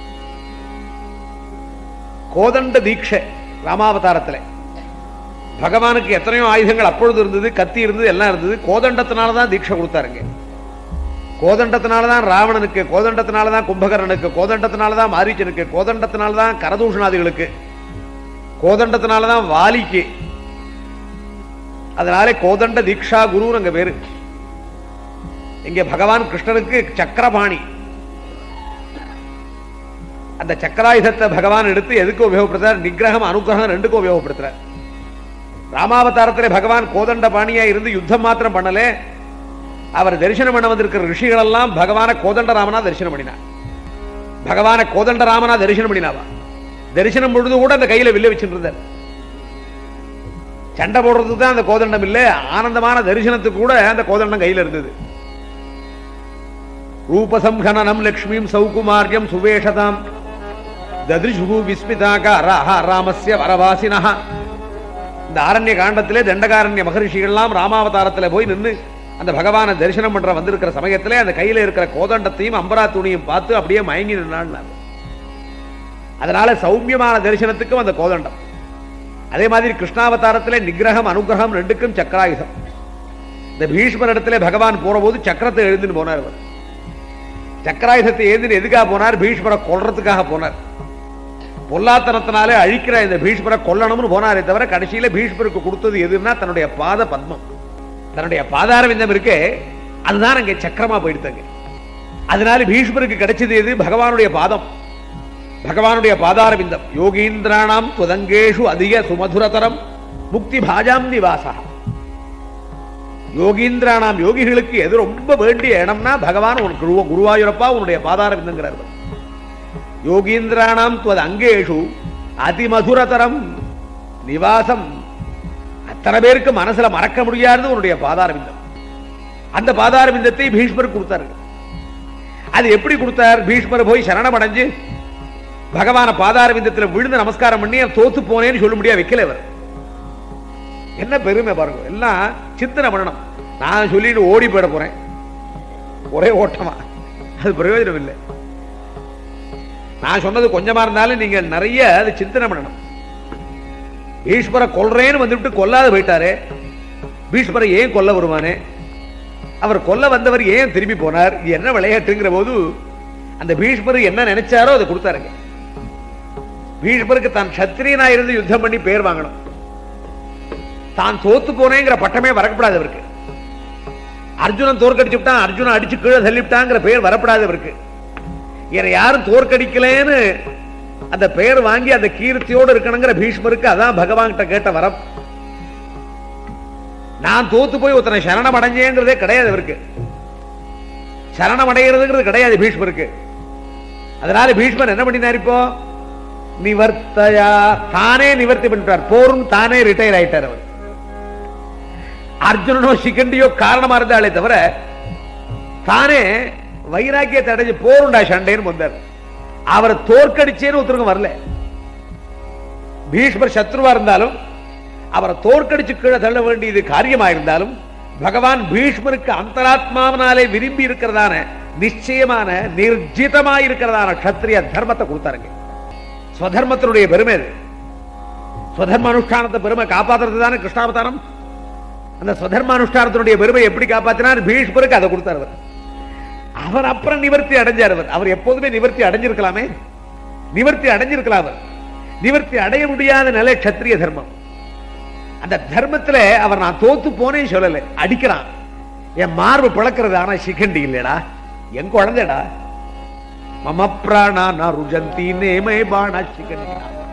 கோதண்ட தீட்சை ராமாவதாரத்தில் பகவானுக்கு எத்தனையோ ஆயுதங்கள் அப்பொழுது இருந்தது கத்தி இருந்தது எல்லாம் இருந்தது கோதண்டத்தினால தான் தீட்சை கொடுத்தாருங்க கோதண்டத்தினால தான் ராவணனுக்கு கோதண்டத்தினால தான் கும்பகர்ணனுக்கு கோதண்டத்தினால தான் மாரீச்சனுக்கு கோதண்டத்தினால தான் கரதூஷணாதிகளுக்கு கோதண்டத்தினால தான் வாலிக்கு அதனாலே கோதண்ட தீக்ஷா குரு அங்க பேரு இங்க பகவான் கிருஷ்ணனுக்கு சக்கரபாணி அந்த சக்கராயுதத்தை பகவான் எடுத்து எதுக்கு உபயோகப்படுத்துறார் நிகிரகம் அனுகிரகம் ரெண்டுக்கும் உபயோகப்படுத்துறார் ராமாவதாரத்திலே பகவான் கோதண்ட பாணியா இருந்து யுத்தம் மாத்திரம் பண்ணல அவர் தரிசனம் பண்ண வந்திருக்கிற ரிஷிகள் எல்லாம் பகவான கோதண்ட ராமனா தரிசனம் பண்ணினார் பகவான கோதண்ட ராமனா தரிசனம் பண்ணினாவா தரிசனம் பொழுது கூட அந்த கையில வில்ல வச்சுட்டு இருந்தார் சண்டை போடுறதுக்கு தான் அந்த கோதண்டம் இல்ல ஆனந்தமான தரிசனத்துக்கு கூட அந்த கோதண்டம் கையில இருந்தது ரூபசம்ஹனனம் லக்ஷ்மீம் சௌகுமாரியம் சுவேஷதாம் ததிருஷு விஸ்மிதாகாராக ராமஸ்ய வரவாசினஹ இந்த ஆரண்ய காண்டத்திலே தண்டகாரண்ய மகரிஷிகள்லாம் ராமாவதாரத்துல போய் நின்று அந்த பகவானை தரிசனம் பண்ற வந்திருக்கிற சமயத்திலே அந்த கையில இருக்கிற கோதண்டத்தையும் அம்பரா துணியும் பார்த்து அப்படியே மயங்கி நின்றான் அதனால சௌமியமான தரிசனத்துக்கும் அந்த கோதண்டம் அதே மாதிரி கிருஷ்ணாவதாரத்திலே நிகிரகம் அனுகிரகம் ரெண்டுக்கும் சக்கராயுதம் இந்த பீஷ்மர் இடத்துல பகவான் போற போது சக்கரத்தை எழுந்துன்னு போனார் அவர் சக்கராயுதத்தை எழுந்துன்னு எதுக்காக போனார் பீஷ்மரை கொல்றதுக்காக போனார் பொல்லாத்தனத்தினாலே அழிக்கிற இந்த பீஷ்மரை கொல்லணும்னு போனாரே தவிர கடைசியில பீஷ்மருக்கு கொடுத்தது எதுன்னா தன்னுடைய பாத பத்மம் தன்னுடைய பாதார விந்தம் இருக்கே அதுதான் அங்கே சக்கரமா போயிடுத்தாங்க அதனால பீஷ்மருக்கு கிடைச்சது எது பகவானுடைய பாதம் பகவானுடைய பாதார விந்தம் யோகீந்திராணாம் துவதங்கேஷு அதிக சுமதுரதரம் முக்தி பாஜாம் நிவாசா யோகீந்திரானாம் யோகிகளுக்கு எது ரொம்ப வேண்டிய இடம்னா பகவான் உனக்கு குருவ- குருவாயூரப்பா உன்னுடைய பாதார விந்தங்கிறார் யோகீந்திரானாம் துவது அங்கேஷு அதிமதுரதரம் நிவாசம் அத்தனை பேருக்கு மனசுல மறக்க முடியாதது உன்னுடைய பாதார விந்தம் அந்த பாதார விந்தத்தை பீஷ்மர் கொடுத்தாரு அது எப்படி கொடுத்தார் பீஷ்மர் போய் சரணமடைஞ்சு பகவான பாதார விந்தத்துல விழுந்து நமஸ்காரம் பண்ணி தோத்து போனேன்னு சொல்ல முடியாது வைக்கல அவர் என்ன பெருமை பாருங்க எல்லாம் சிந்தனை பண்ணணும் நான் சொல்லிட்டு ஓடி போயிட போறேன் ஒரே ஓட்டமா அது பிரயோஜனம் இல்லை நான் சொன்னது கொஞ்சமா இருந்தாலும் நீங்க நிறைய அது சிந்தனை பண்ணணும் பீஷ்மரை கொல்றேன்னு வந்துவிட்டு கொல்லாத போயிட்டாரு பீஷ்மரை ஏன் கொல்ல வருவானே அவர் கொல்ல வந்தவர் ஏன் திரும்பி போனார் இது என்ன விளையாட்டுங்கிற போது அந்த பீஷ்மர் என்ன நினைச்சாரோ அதை கொடுத்தாருங்க பீஷ்மருக்கு தான் சத்திரியனா இருந்து யுத்தம் பண்ணி பேர் வாங்கணும் தான் தோத்து போனேங்கிற பட்டமே வரக்கூடாது அவருக்கு அர்ஜுனன் தோற்கடிச்சு விட்டான் அர்ஜுனன் அடிச்சு கீழே தள்ளிவிட்டாங்கிற பெயர் வரப்படாது அவருக்கு என்னை யாரும் தோற்கடிக்கலன்னு அந்த பெயர் வாங்கி அந்த கீர்த்தியோடு இருக்கணுங்கிற பீஷ்மருக்கு அதான் பகவான் கிட்ட கேட்ட வரம் நான் தோத்து போய் ஒருத்தனை சரணம் அடைஞ்சேங்கிறதே கிடையாது அவருக்கு சரணம் அடைகிறதுங்கிறது கிடையாது பீஷ்மருக்கு அதனால பீஷ்மர் என்ன பண்ணினார் இப்போ நிவர்த்தயா தானே நிவர்த்தி பண்ணிட்டார் போரும் தானே ரிட்டையர் ஆயிட்டார் அவர் அர்ஜுனனோ சிகண்டியோ காரணமா இருந்தாலே தவிர தானே வைராக்கியத்தை அடைஞ்சு போருண்டா சண்டைன்னு வந்தார் அவரை தோற்கடிச்சேன்னு ஒருத்தருக்கும் வரல பீஷ்மர் சத்ருவா இருந்தாலும் அவரை தோற்கடிச்சு கீழே தள்ள வேண்டியது காரியமா இருந்தாலும் பகவான் பீஷ்மருக்கு அந்தராத்மாவனாலே விரும்பி இருக்கிறதான நிச்சயமான நிர்ஜிதமாய் இருக்கிறதான கத்திரிய தர்மத்தை கொடுத்தாருங்க ஸ்வதர்மத்தினுடைய பெருமை அது ஸ்வதர்ம அனுஷ்டானத்தை பெருமை காப்பாத்துறது தானே கிருஷ்ணாவதாரம் அந்த ஸ்வதர்ம அனுஷ்டானத்தினுடைய பெருமை எப்படி காப்பாத்தினார் பீஷ்மருக்கு அதை கொடுத்தார் அவர் அவர் அப்புறம் நிவர்த்தி அடைஞ்சார் அவர் அவர் எப்போதுமே நிவர்த்தி அடைஞ்சிருக்கலாமே நிவர்த்தி அடைஞ்சிருக்கலாம் அவர் நிவர்த்தி அடைய முடியாத நிலை கத்திரிய தர்மம் அந்த தர்மத்துல அவர் நான் தோத்து போனேன்னு சொல்லல அடிக்கிறான் என் மார்பு பிளக்கிறது ஆனா சிகண்டி இல்லடா என் குழந்தைடா மம பிராணா நான் ருஜந்தி நேமே பாணா சிகண்டி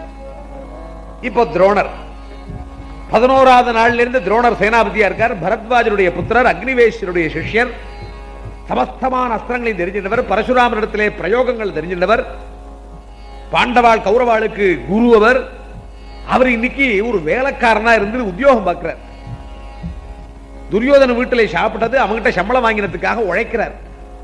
இப்போ துரோணர் பதினோராவது நாள்ல இருந்து துரோணர் சேனாபதியா இருக்கார் பரத்வாஜருடைய புத்திரர் அக்னிவேஷருடைய சிஷ்யர் சமஸ்தமான அஸ்திரங்களையும் தெரிஞ்சின்றவர் பரசுராமனிடத்திலே பிரயோகங்கள் தெரிஞ்சின்றவர் பாண்டவாள் கௌரவாளுக்கு குரு அவர் அவர் இன்னைக்கு ஒரு வேலைக்காரனா இருந்து உத்தியோகம் பார்க்கிறார் துரியோதன வீட்டிலே சாப்பிட்டது அவங்கிட்ட சம்பளம் வாங்கினதுக்காக உழைக்கிறார்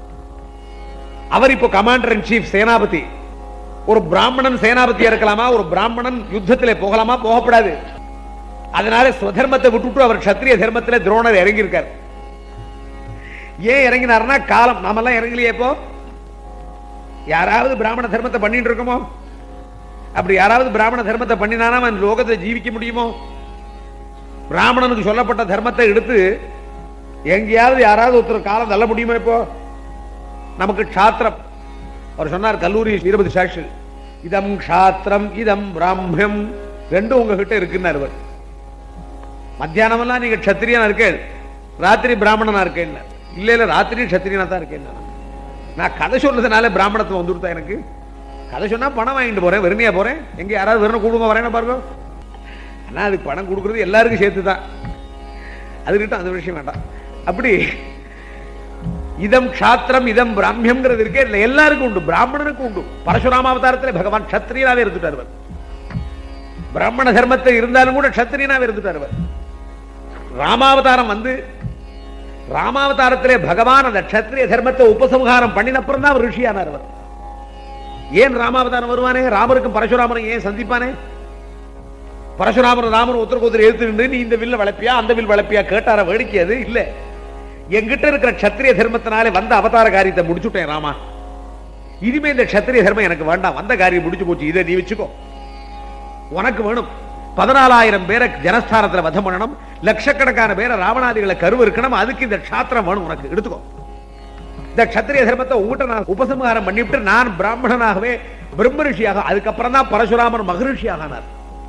அவர் இப்போ கமாண்டர் இன் சீஃப் சேனாபதி ஒரு பிராமணன் சேனாபதியா இருக்கலாமா ஒரு பிராமணன் யுத்தத்திலே போகலாமா போகப்படாது அதனால ஸ்வதர்மத்தை விட்டுட்டு அவர் சத்திரிய தர்மத்திலே துரோணர் இறங்கி இருக்கார் ஏன் இறங்கினார்னா காலம் நாமெல்லாம் இறங்கலையே இப்போ யாராவது பிராமண தர்மத்தை பண்ணிட்டு இருக்கோமோ அப்படி யாராவது பிராமண தர்மத்தை பண்ணினானா அவன் லோகத்தை ஜீவிக்க முடியுமோ பிராமணனுக்கு சொல்லப்பட்ட தர்மத்தை எடுத்து எங்கேயாவது யாராவது ஒருத்தர் காலம் தள்ள முடியுமா இப்போ நமக்கு க்ஷாத்திரம் அவர் சொன்னார் கல்லூரி இருபது சாட்சி இதம் க்ஷாத்திரம் இதம் பிராமியம் ரெண்டும் உங்ககிட்ட இருக்குன்னார் அவர் மத்தியானமெல்லாம் நீங்க க்ஷத்திரியனா இருக்கேன் ராத்திரி பிராமணனா இருக்கேன் இல்ல இல்ல ராத்திரி க்ஷத்திரியனா தான் இருக்கேன் நான். நான் கதை சொல்றதுனால பிராமணத்துவம் வந்துருத்தா எனக்கு கதை சொன்னா பணம் வாங்கிட்டு போறேன் வெறுமையா போறேன் எங்க யாராவது வெறும் கொடுங்க வரேன்னு பாருங்க ஆனா அதுக்கு பணம் கொடுக்கறது எல்லாருக்கும் சேர்த்து தான் அதுக்கிட்ட அந்த விஷயம் வேண்டாம் அப்படி இதம் க்ஷாத்திரம் இதம் பிராமியம்ங்கிறது இருக்கே இல்ல எல்லாருக்கும் உண்டு பிராமணனுக்கும் உண்டு பரசுராம அவதாரத்துல பகவான் க்ஷத்திரியனாவே இருந்துட்டார் அவர் பிராமண தர்மத்தை இருந்தாலும் கூட க்ஷத்திரியனாவே இருந்துட்டார் அவர் ராமாவதாரம் வந்து ராமாவதாரத்திலே பகவான் அந்த க்ஷத்திரிய தர்மத்தை உபசம்ஹாரம் பண்ணினப்புறம் தான் அவர் ரிஷியானார் அவர் ஏன் ராமாவதாரம் வருவானே ராமருக்கும் பரசுராமரும் ஏன் சந்திப்பானே பரசுராமர் ராமர் ஒருத்தருக்கு ஒருத்தர் எழுத்து நின்று நீ இந்த வில்ல வளர்ப்பியா அந்த வில் வளர்ப்பியா கேட்டார வேடிக்கை அது இல்ல என்கிட்ட இருக்கிற க்ஷத்திரிய தர்மத்தினாலே வந்த அவதார காரியத்தை முடிச்சுட்டேன் ராமா இனிமே இந்த க்ஷத்திரிய தர்மம் எனக்கு வேண்டாம் வந்த காரியம் முடிச்சு போச்சு இதை நீ வச்சுக்கோ உனக்கு வேணும் பதினாலாயிரம் பேரை ஜனஸ்தானத்துல வதம் பண்ணணும் லட்சக்கணக்கான பேரை ராவணாதிகளை கருவு இருக்கணும் அதுக்கு இந்த க்ஷாத்திரம் வேணும் உனக்கு எடுத்துக்கோ இந்த க்ஷத்திரிய தர்மத்தை உங்ககிட்ட நான் உபசம்ஹாரம் பண்ணிவிட்டு நான் பிராமணனாகவே பிரம்ம ரிஷியாக அதுக்கப்புறம் தான் பரசுராமர் மகரிஷியாக ஆனார்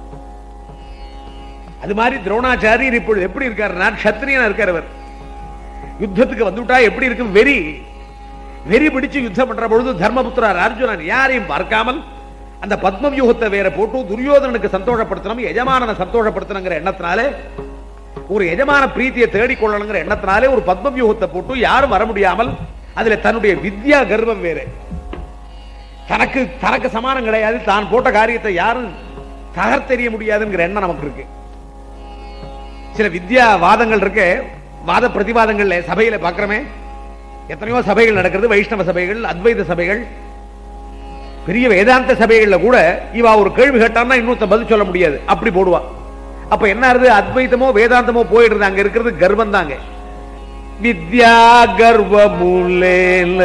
அது மாதிரி துரோணாச்சாரியர் இப்பொழுது எப்படி இருக்காருன்னா க்ஷத்திரியனா இருக்கார் அவர் யுத்தத்துக்கு வந்துட்டா எப்படி இருக்கும் வெறி வெறி பிடிச்சு யுத்தம் பண்ற பொழுது தர்மபுத்திரர் அர்ஜுனன் யாரையும் பார்க்காமல் அந்த பத்ம வியூகத்தை வேற போட்டு துரியோதனனுக்கு சந்தோஷப்படுத்தணும் எஜமானனை சந்தோஷப்படுத்தணுங்கிற எண்ணத்தினாலே ஒரு எஜமான பிரீத்தியை தேடிக்கொள்ளணுங்கிற எண்ணத்தினாலே ஒரு பத்ம வியூகத்தை போட்டு யாரும் வர முடியாமல் அதுல தன்னுடைய வித்யா கர்வம் வேற தனக்கு தனக்கு சமானம் கிடையாது தான் போட்ட காரியத்தை யாரும் தகர்த்தெறிய முடியாதுங்கிற எண்ணம் நமக்கு இருக்கு சில வித்யா வாதங்கள் இருக்கு வாத பிரதிவாதங்கள்ல சபையில பாக்குறமே எத்தனையோ சபைகள் நடக்கிறது வைஷ்ணவ சபைகள் அத்வைத சபைகள் பெரிய வேதாந்த சபைகள்ல கூட இவா ஒரு கேள்வி கேட்டான்னா இன்னொருத்த பதில் சொல்ல முடியாது அப்படி போடுவா அப்ப என்ன ஆறுது அத்வைதமோ வேதாந்தமோ போயிடுறது அங்க இருக்கிறது கர்வம் தாங்க வித்யா கர்வ மூலேல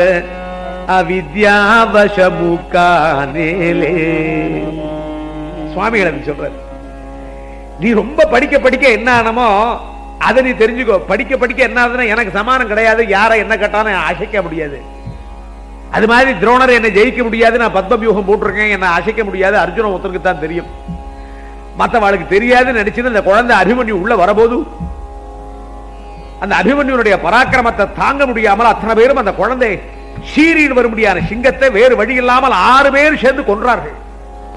அவித்யாவசமுக்கானேலே சுவாமிகள் அப்படி சொல்றாரு நீ ரொம்ப படிக்க படிக்க என்ன ஆனமோ அதை நீ தெரிஞ்சுக்கோ படிக்க படிக்க என்ன ஆகுதுன்னா எனக்கு சமானம் கிடையாது யாரை என்ன கேட்டாலும் அசைக்க முடியாது அது மாதிரி துரோணர் என்னை ஜெயிக்க முடியாது நான் பத்மவியூகம் போட்டிருக்கேன் என்ன அசைக்க முடியாது அர்ஜுன ஒருத்தருக்கு தான் தெரியும் மற்றவாளுக்கு தெரியாதுன்னு நினைச்சது அந்த குழந்தை அபிமன்யு உள்ள வரபோது அந்த அபிமன்யுனுடைய பராக்கிரமத்தை தாங்க முடியாமல் அத்தனை பேரும் அந்த குழந்தை சீரியில் வரும்படியான சிங்கத்தை வேறு வழி இல்லாமல் ஆறு பேர் சேர்ந்து கொன்றார்கள்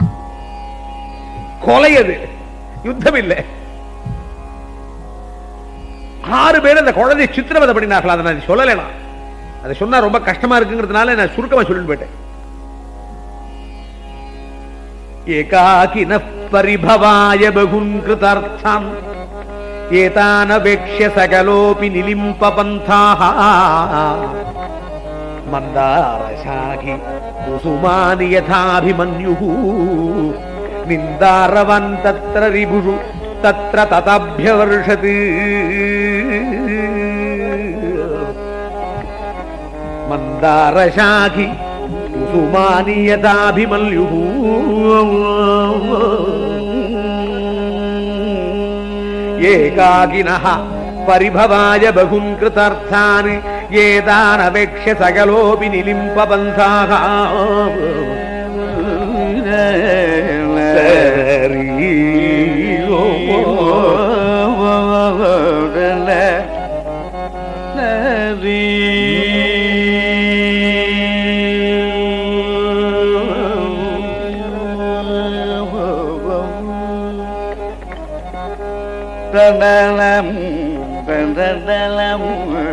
கொலை அது யுத்தம் இல்லை ஆறு பேர் அந்த குழந்தையை சித்திரவதை பண்ணினார்கள் அதை நான் சொல்லலாம் அதை சொன்னா ரொம்ப கஷ்டமா இருக்குங்கிறதுனால நான் சுருக்கமா சொல்லிட்டு போயிட்டேன் ஏகாகின பரிபவாய பகுன் கிருதார்த்தம் ஏதானவேக்ஷ்ய சகலோபி நிலிம்ப பந்தாக மந்தாரசாகி குசுமானி யதாபிமன்யுः நிந்தாரவன் தத்ர ரிபுஷு தத்ர ததபியவர்ஷத் மந்தாரசாகி குசுமானி யதாபிமன்யுः ஏகாகினः परिभवाय बहून् कृतार्थान् एतानवेक्ष्य सकलोऽपि निलिम्पबन्धाः தடலம் தடலம்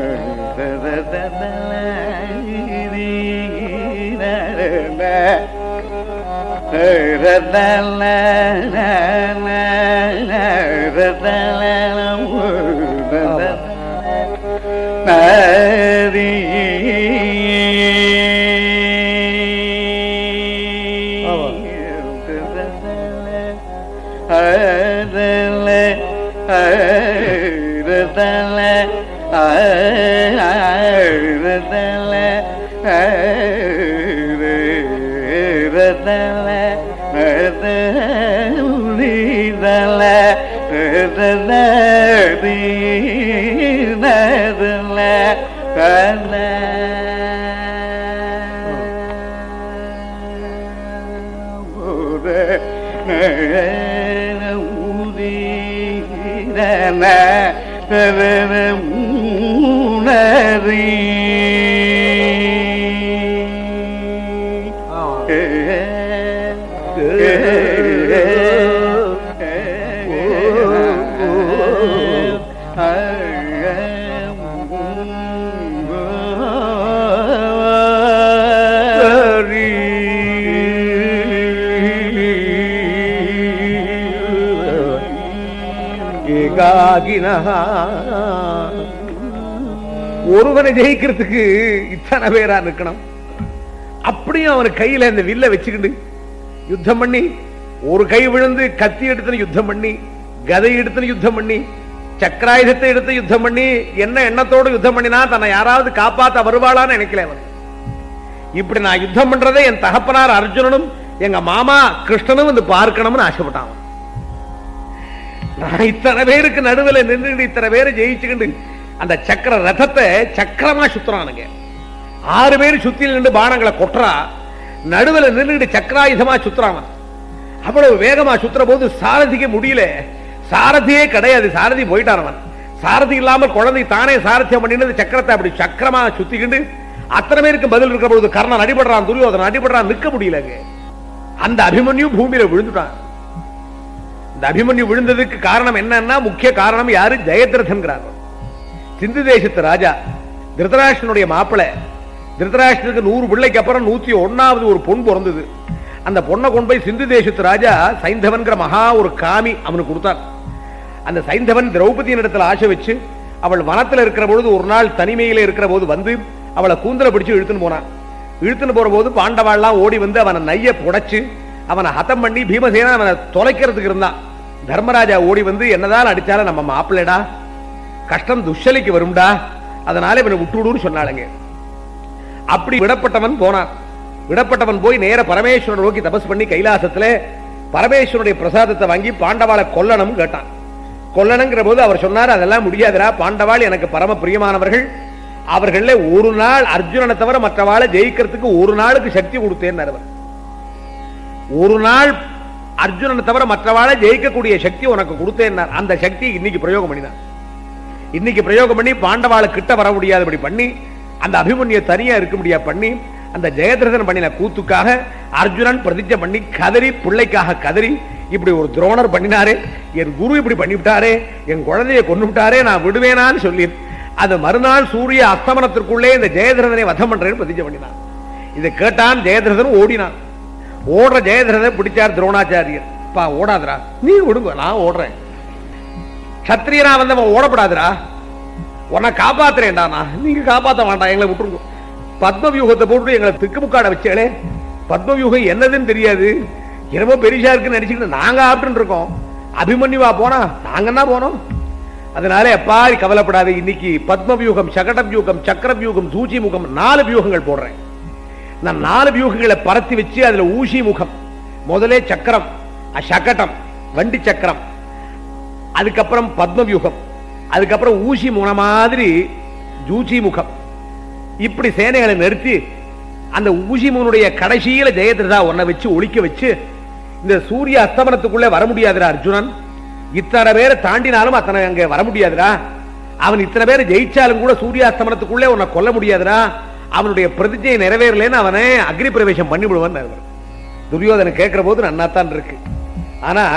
ஏகாகினஹ ஒருவனை ஜெயிக்கிறதுக்கு இத்தனை பேரா நிக்கணும் அப்படியும் அவன் கையில இந்த வில்ல வச்சுக்கிட்டு யுத்தம் பண்ணி ஒரு கை விழுந்து கத்தி எடுத்து யுத்தம் பண்ணி கதை எடுத்து யுத்தம் பண்ணி சக்கராயுதத்தை எடுத்து யுத்தம் பண்ணி என்ன எண்ணத்தோடு யுத்தம் பண்ணினா தன்னை யாராவது காப்பாத்த வருவாளான்னு நினைக்கல அவன் இப்படி நான் யுத்தம் பண்றதை என் தகப்பனார் அர்ஜுனனும் எங்க மாமா கிருஷ்ணனும் வந்து பார்க்கணும்னு ஆசைப்பட்டான் அவன். நான் இத்தனை பேருக்கு நடுவுல நின்று இத்தனை பேரை ஜெயிச்சுக்கிண்டு அந்த சக்கர ரதத்தை சக்கரமா சுத்துறானுங்க ஆறு பேர் சுத்தியில் நின்று பானங்களை கொட்டுறா நடுவுல நின்றுட்டு சக்கராயுதமா சுத்துறான் அவ்வளவு வேகமா சுத்துற போது சாரதிக்கு முடியல சாரதியே கிடையாது சாரதி போயிட்டான் அவன் சாரதி இல்லாம குழந்தை தானே சாரத்தியம் பண்ணினது சக்கரத்தை அப்படி சக்கரமா சுத்திக்கிண்டு அத்தனை பேருக்கு பதில் இருக்கிற பொழுது கர்ணன் அடிபடுறான் துரியோதனன் அடிபடுறான் நிக்க முடியலங்க அந்த அபிமன்யு பூமியில விழுந்துட்டான் இந்த அபிமன்யு விழுந்ததுக்கு காரணம் என்னன்னா முக்கிய காரணம் யாரு ஜெயத்ரதன்கிறார் சிந்து தேசத்து ராஜா திருதராஷ்டனுடைய மாப்பிளை திருதராஷ்டனுக்கு நூறு பிள்ளைக்கு அப்புறம் நூத்தி ஒன்னாவது ஒரு பொன் பிறந்தது அந்த பொண்ணை கொண்டு போய் சிந்து தேசத்து ராஜா சைந்தவன்கிற மகா ஒரு காமி அவனுக்கு கொடுத்தான் அந்த சைந்தவன் திரௌபதியின் இடத்துல ஆசை வச்சு அவள் வனத்துல இருக்கிற பொழுது ஒரு நாள் தனிமையில இருக்கிற போது வந்து அவளை கூந்தல பிடிச்சு இழுத்துன்னு போனான் இழுத்துன்னு போற போது பாண்டவாள்லாம் ஓடி வந்து அவனை நைய புடைச்சு அவனை ஹதம் பண்ணி பீமசேன அவனை தொலைக்கிறதுக்கு இருந்தான் தர்மராஜா ஓடி வந்து என்னதான் அடிச்சாலும் நம்ம மாப்பிள்ளடா கஷ்டம் துஷலிக்கு வரும்டா அதனால இவனை விட்டு விடுன்னு சொன்னாளுங்க அப்படி விடப்பட்டவன் போனான் விடப்பட்டவன் போய் நேர பரமேஸ்வரன் நோக்கி தபஸ் பண்ணி கைலாசத்துல பரமேஸ்வரனுடைய பிரசாதத்தை வாங்கி பாண்டவாளை கொல்லணும் கேட்டான் கொல்லணுங்கிற போது அவர் சொன்னார் அதெல்லாம் முடியாதுடா பாண்டவாள் எனக்கு பரம பிரியமானவர்கள் அவர்கள ஒரு நாள் அர்ஜுனனை தவிர மற்றவாளை ஜெயிக்கிறதுக்கு ஒரு நாளுக்கு சக்தி கொடுத்தேன் அவர் ஒரு நாள் அர்ஜுனனை தவிர மற்றவாளை ஜெயிக்கக்கூடிய சக்தி உனக்கு கொடுத்தேன் அந்த சக்தி இன்னைக்கு பிரயோகம் பண்ணினான் இன்னைக்கு பிரயோகம் பண்ணி பாண்டவாளை கிட்ட வர முடியாதபடி பண்ணி அந்த அபிமன்ய தனியா இருக்க முடியா பண்ணி அந்த ஜெயதிரதன் பண்ணின கூத்துக்காக அர்ஜுனன் பிரதிஜை பண்ணி கதறி பிள்ளைக்காக கதறி இப்படி ஒரு துரோணர் பண்ணினாரே என் குரு இப்படி பண்ணிவிட்டாரே என் குழந்தையை கொண்டு விட்டாரே நான் விடுவேனான்னு சொல்லி அந்த மறுநாள் சூரிய அஸ்தமனத்திற்குள்ளே இந்த ஜெயதிரதனை வதம் பண்றேன்னு பிரதிஜை பண்ணினான் இதை கேட்டான் ஜெயதிரதன் ஓடினான் ஓடுற ஜெயதிரதனை பிடிச்சார் துரோணாச்சாரியர் பா ஓடாதடா நீ விடுங்க நான் ஓடுறேன் சத்திரியனா வந்தவன் ஓடப்படாதுடா உன்னை காப்பாத்துறேன்டா நான் நீங்க காப்பாத்த வேண்டாம் எங்களை விட்டுருங்க பத்ம வியூகத்தை போட்டு எங்களை திக்குமுக்காட வச்சேளே பத்ம வியூகம் என்னதுன்னு தெரியாது என்னமோ பெரிசா இருக்குன்னு நினைச்சுக்கிட்டு நாங்க ஆப்ட்டு இருக்கோம் அபிமன்யுவா போனா நாங்க என்ன போனோம் அதனால எப்பா கவலைப்படாது இன்னைக்கு பத்ம வியூகம் சகட வியூகம் சக்கர வியூகம் தூச்சி முகம் நாலு வியூகங்கள் போடுறேன் நான் நாலு வியூகங்களை பரத்தி வச்சு அதுல ஊசி முகம் முதலே சக்கரம் அ, சகடம் வண்டி சக்கரம் அதுக்கப்புறம் பத்ம வியூகம் அதுக்கப்புறம் ஊசி முன மாதிரி ஜூச்சி முகம் இப்படி சேனைகளை நிறுத்தி அந்த ஊசி முகனுடைய கடைசியில ஜெயதிரதா ஒன்ன வச்சு ஒழிக்க வச்சு இந்த சூரிய அஸ்தமனத்துக்குள்ளே வர முடியாதுடா அர்ஜுனன் இத்தனை பேரை தாண்டினாலும் அத்தனை அங்க வர முடியாதுடா அவன் இத்தனை பேரை ஜெயிச்சாலும் கூட சூரிய அஸ்தமனத்துக்குள்ளே உன்னை கொல்ல முடியாதுடா அவனுடைய பிரதிஜையை நிறைவேறலைன்னு அவனை அக்னி பிரவேசம் பண்ணி விடுவான் துரியோதனை கேட்கிற போது நன்னாத்தான் இருக்கு ஆனா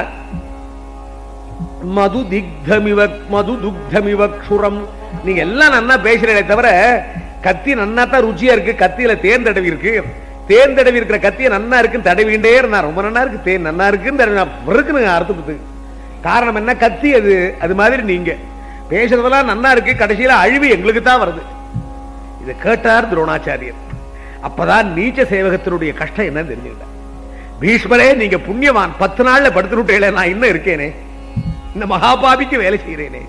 மது திக்தமிவ மது துக்தமிவ க்ஷுரம் நீங்க எல்லாம் நன்னா பேசுறீங்களே தவிர கத்தி நன்னா தான் ருச்சியா இருக்கு கத்தியில தேன் தடவி இருக்கு தேன் தடவி இருக்கிற கத்திய நன்னா இருக்குன்னு தடவிண்டே இருந்தா ரொம்ப நன்னா இருக்கு தேன் நன்னா இருக்குன்னு தடவி இருக்குன்னு அர்த்தத்துக்கு காரணம் என்ன கத்தி அது அது மாதிரி நீங்க பேசுறதெல்லாம் நன்னா இருக்கு கடைசியில அழிவு எங்களுக்கு தான் வருது இதை கேட்டார் துரோணாச்சாரியர் அப்பதான் நீச்ச சேவகத்தினுடைய கஷ்டம் என்னன்னு தெரிஞ்சுக்கிட்டேன் பீஷ்மரே நீங்க புண்ணியவான் பத்து நாள்ல படுத்துனுட்டேல நான் இன்னும் இருக்கேனே இந்த மகாபாபிக்கு வேலை செய்கிறேனே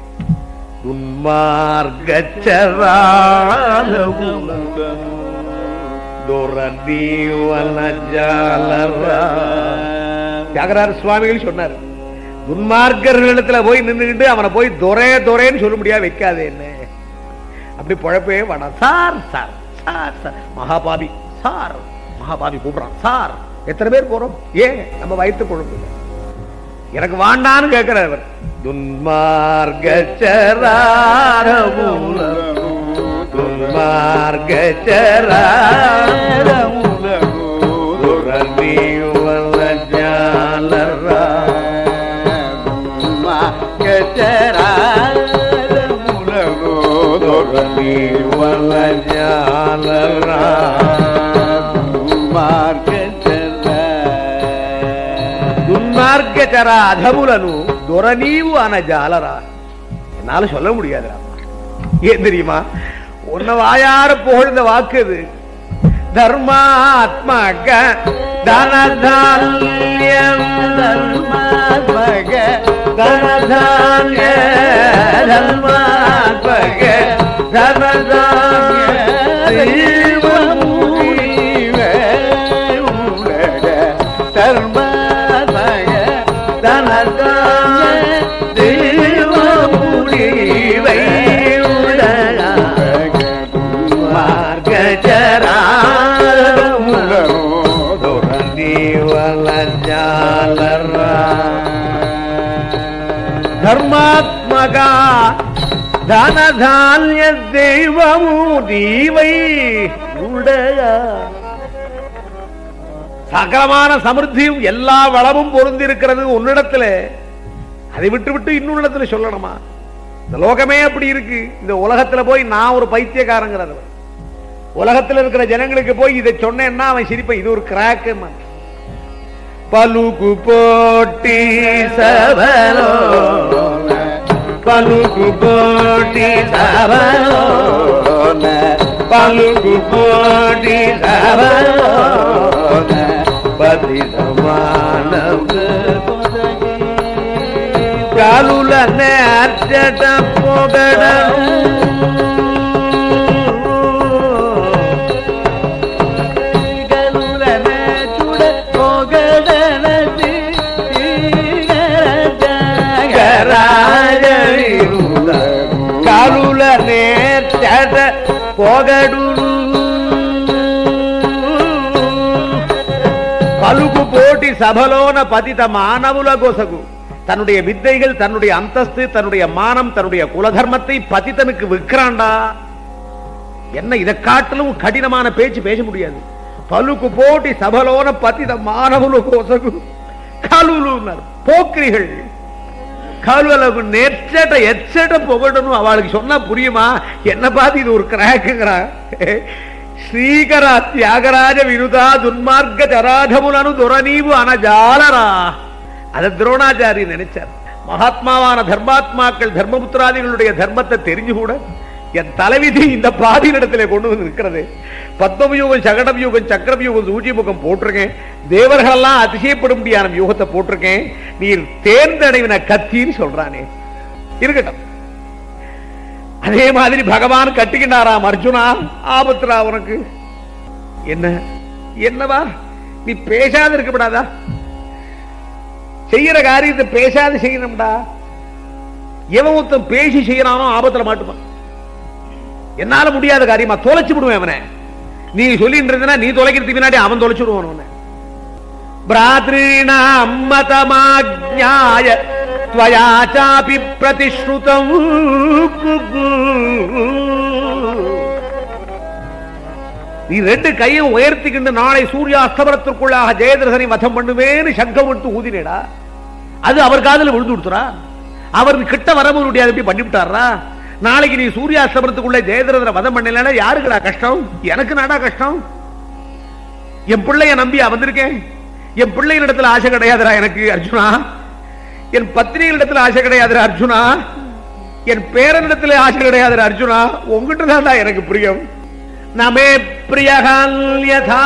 தியாகராஜ சுவாமிகள் சொன்னார் துன்மார்க்கர்களிடத்துல போய் நின்னுகிட்டு அவனை போய் துரை துரைன்னு சொல்ல முடியாது வைக்காதே என்ன அப்படி பொழப்பே வேணாம் சார் சார் சார் சார் மகாபாபி சார் மகாபாபி கூப்பிடுறான் சார் எத்தனை பேர் போறோம் ஏன் நம்ம வயிற்று பொழப்பு இல்லை. எனக்கு வாண்டான்னு கேட்கிறார் அவர் துன்மார்கச்சராரமூல துன்மார்க்கச்சரா அதமுலனு துரநீவு அன ஜாலரா என்னால சொல்ல முடியாது ஏன் தெரியுமா உன்னை வாயார புகழ்ந்த வாக்கு அது தர்மாத்மக தனதான்யம் தர்மாத்மக தனதான்ய தர்மாத்மக தனதான்ய ధర్మాత్మగా ధనధాన్య దైవము నీవై உடையா சகலமான சமிருத்தியும் எல்லா வளமும் பொருந்தி இருக்கிறது உன்னிடத்துல அதை விட்டு விட்டு இன்னொன்னிடத்துல சொல்லணுமா இந்த லோகமே அப்படி இருக்கு இந்த உலகத்துல போய் நான் ஒரு பைத்தியக்காரங்கிறது உலகத்துல இருக்கிற ஜனங்களுக்கு போய் இதை சொன்னேன்னா அவன் சிரிப்பான் இது ஒரு கிராக் పలుకు పోటీ సభలో పలుకు పోటీ సభలో పలుకు పోటీ సభలో పతి సమానం కాలుల నేర్చట పొగడను కాలుల నేర్చట పొగడు పలుకు పోటీ సభలోన పతిత మానవుల గొసగు தன்னுடைய வித்தைகள் தன்னுடைய அந்தஸ்து தன்னுடைய மானம் தன்னுடைய குலதர்மத்தை பதித்தனுக்கு விற்கிறான்டா என்ன இதை காட்டிலும் கடினமான பேச்சு பேச முடியாது పలుకు పోటి సభలోన పతిత మానవులు కోసకు காலுலுன்னார் போக்கிரிகள் கால்வலவு நேற்றட்ட எச்சட்ட புகழணும் அவளுக்கு சொன்னா புரியுமா என்ன பார்த்து இது ஒரு கிராக்குங்கிறான் ஸ்ரீகரா தியாகராஜ விருதா துன்மார்க்க ஜராதமுலனு துரநீவு அனஜாலரா அத துரோணாச்சாரி நினைச்சார் மகாத்மாவான தர்மாத்மாக்கள் தர்மபுத்திராதிகளுடைய தர்மத்தை தெரிஞ்சு கூட என் தலைவிதி இந்த பாதியிடத்திலே கொண்டு வந்து இருக்கிறது பத்மவியூகம் சகடவியூகம் சக்கரவியூகம் சூச்சி முகம் போட்டிருக்கேன் தேவர்களெல்லாம் அதிசயப்படும்படியான யூகத்தை போட்டிருக்கேன் நீர் தேர்ந்தடைவின கத்தின்னு சொல்றானே இருக்கட்டும் அதே மாதிரி பகவான் கட்டிக்கிட்டாராம் அர்ஜுனா ஆபத்துரா உனக்கு என்ன என்னவா நீ பேசாத இருக்கப்படாதா செய்யற காரியத்தை பேசாத செய்யணும்டா எவன் ஒருத்தன் பேசி செய்யறானோ ஆபத்துல மாட்டுப்பான் என்னால முடியாத காரியமா தொலைச்சு விடுவேன் அவனை நீ சொல்லிட்டு இருந்தனா நீ தொலைக்கிறதுக்கு பின்னாடி அவன் தொலைச்சு விடுவான் அவனை பிராத்ரீணாம் மதமாஜ்ஞாய त्वया चापि प्रतिश्रुतम् நீ ரெண்டு கையும் உயர்த்திக்கிண்டு நாளை சூரிய அஸ்தமனத்திற்குள்ளாக ஜெயதிரசனை வதம் பண்ணுவேன்னு சங்கம் விட்டு ஊதினேடா அது அவர் காதுல விழுந்து கொடுத்துறா அவர் கிட்ட வர முடியாது எப்படி பண்ணிவிட்டாரா நாளைக்கு நீ சூரிய அஸ்தமனத்துக்குள்ள ஜெயதிரசனை வதம் பண்ணலன்னா யாருக்குடா கஷ்டம் எனக்கு நாடா கஷ்டம் என் பிள்ளைய நம்பி வந்திருக்கேன் என் பிள்ளையின் இடத்துல ஆசை கிடையாதுடா எனக்கு அர்ஜுனா என் பத்னிகளிடத்துல ஆசை கிடையாதுடா அர்ஜுனா என் பேரனிடத்துல ஆசை கிடையாதுடா அர்ஜுனா உங்ககிட்ட தான்டா எனக்கு பிரியம் நமே பிரியகால்யதா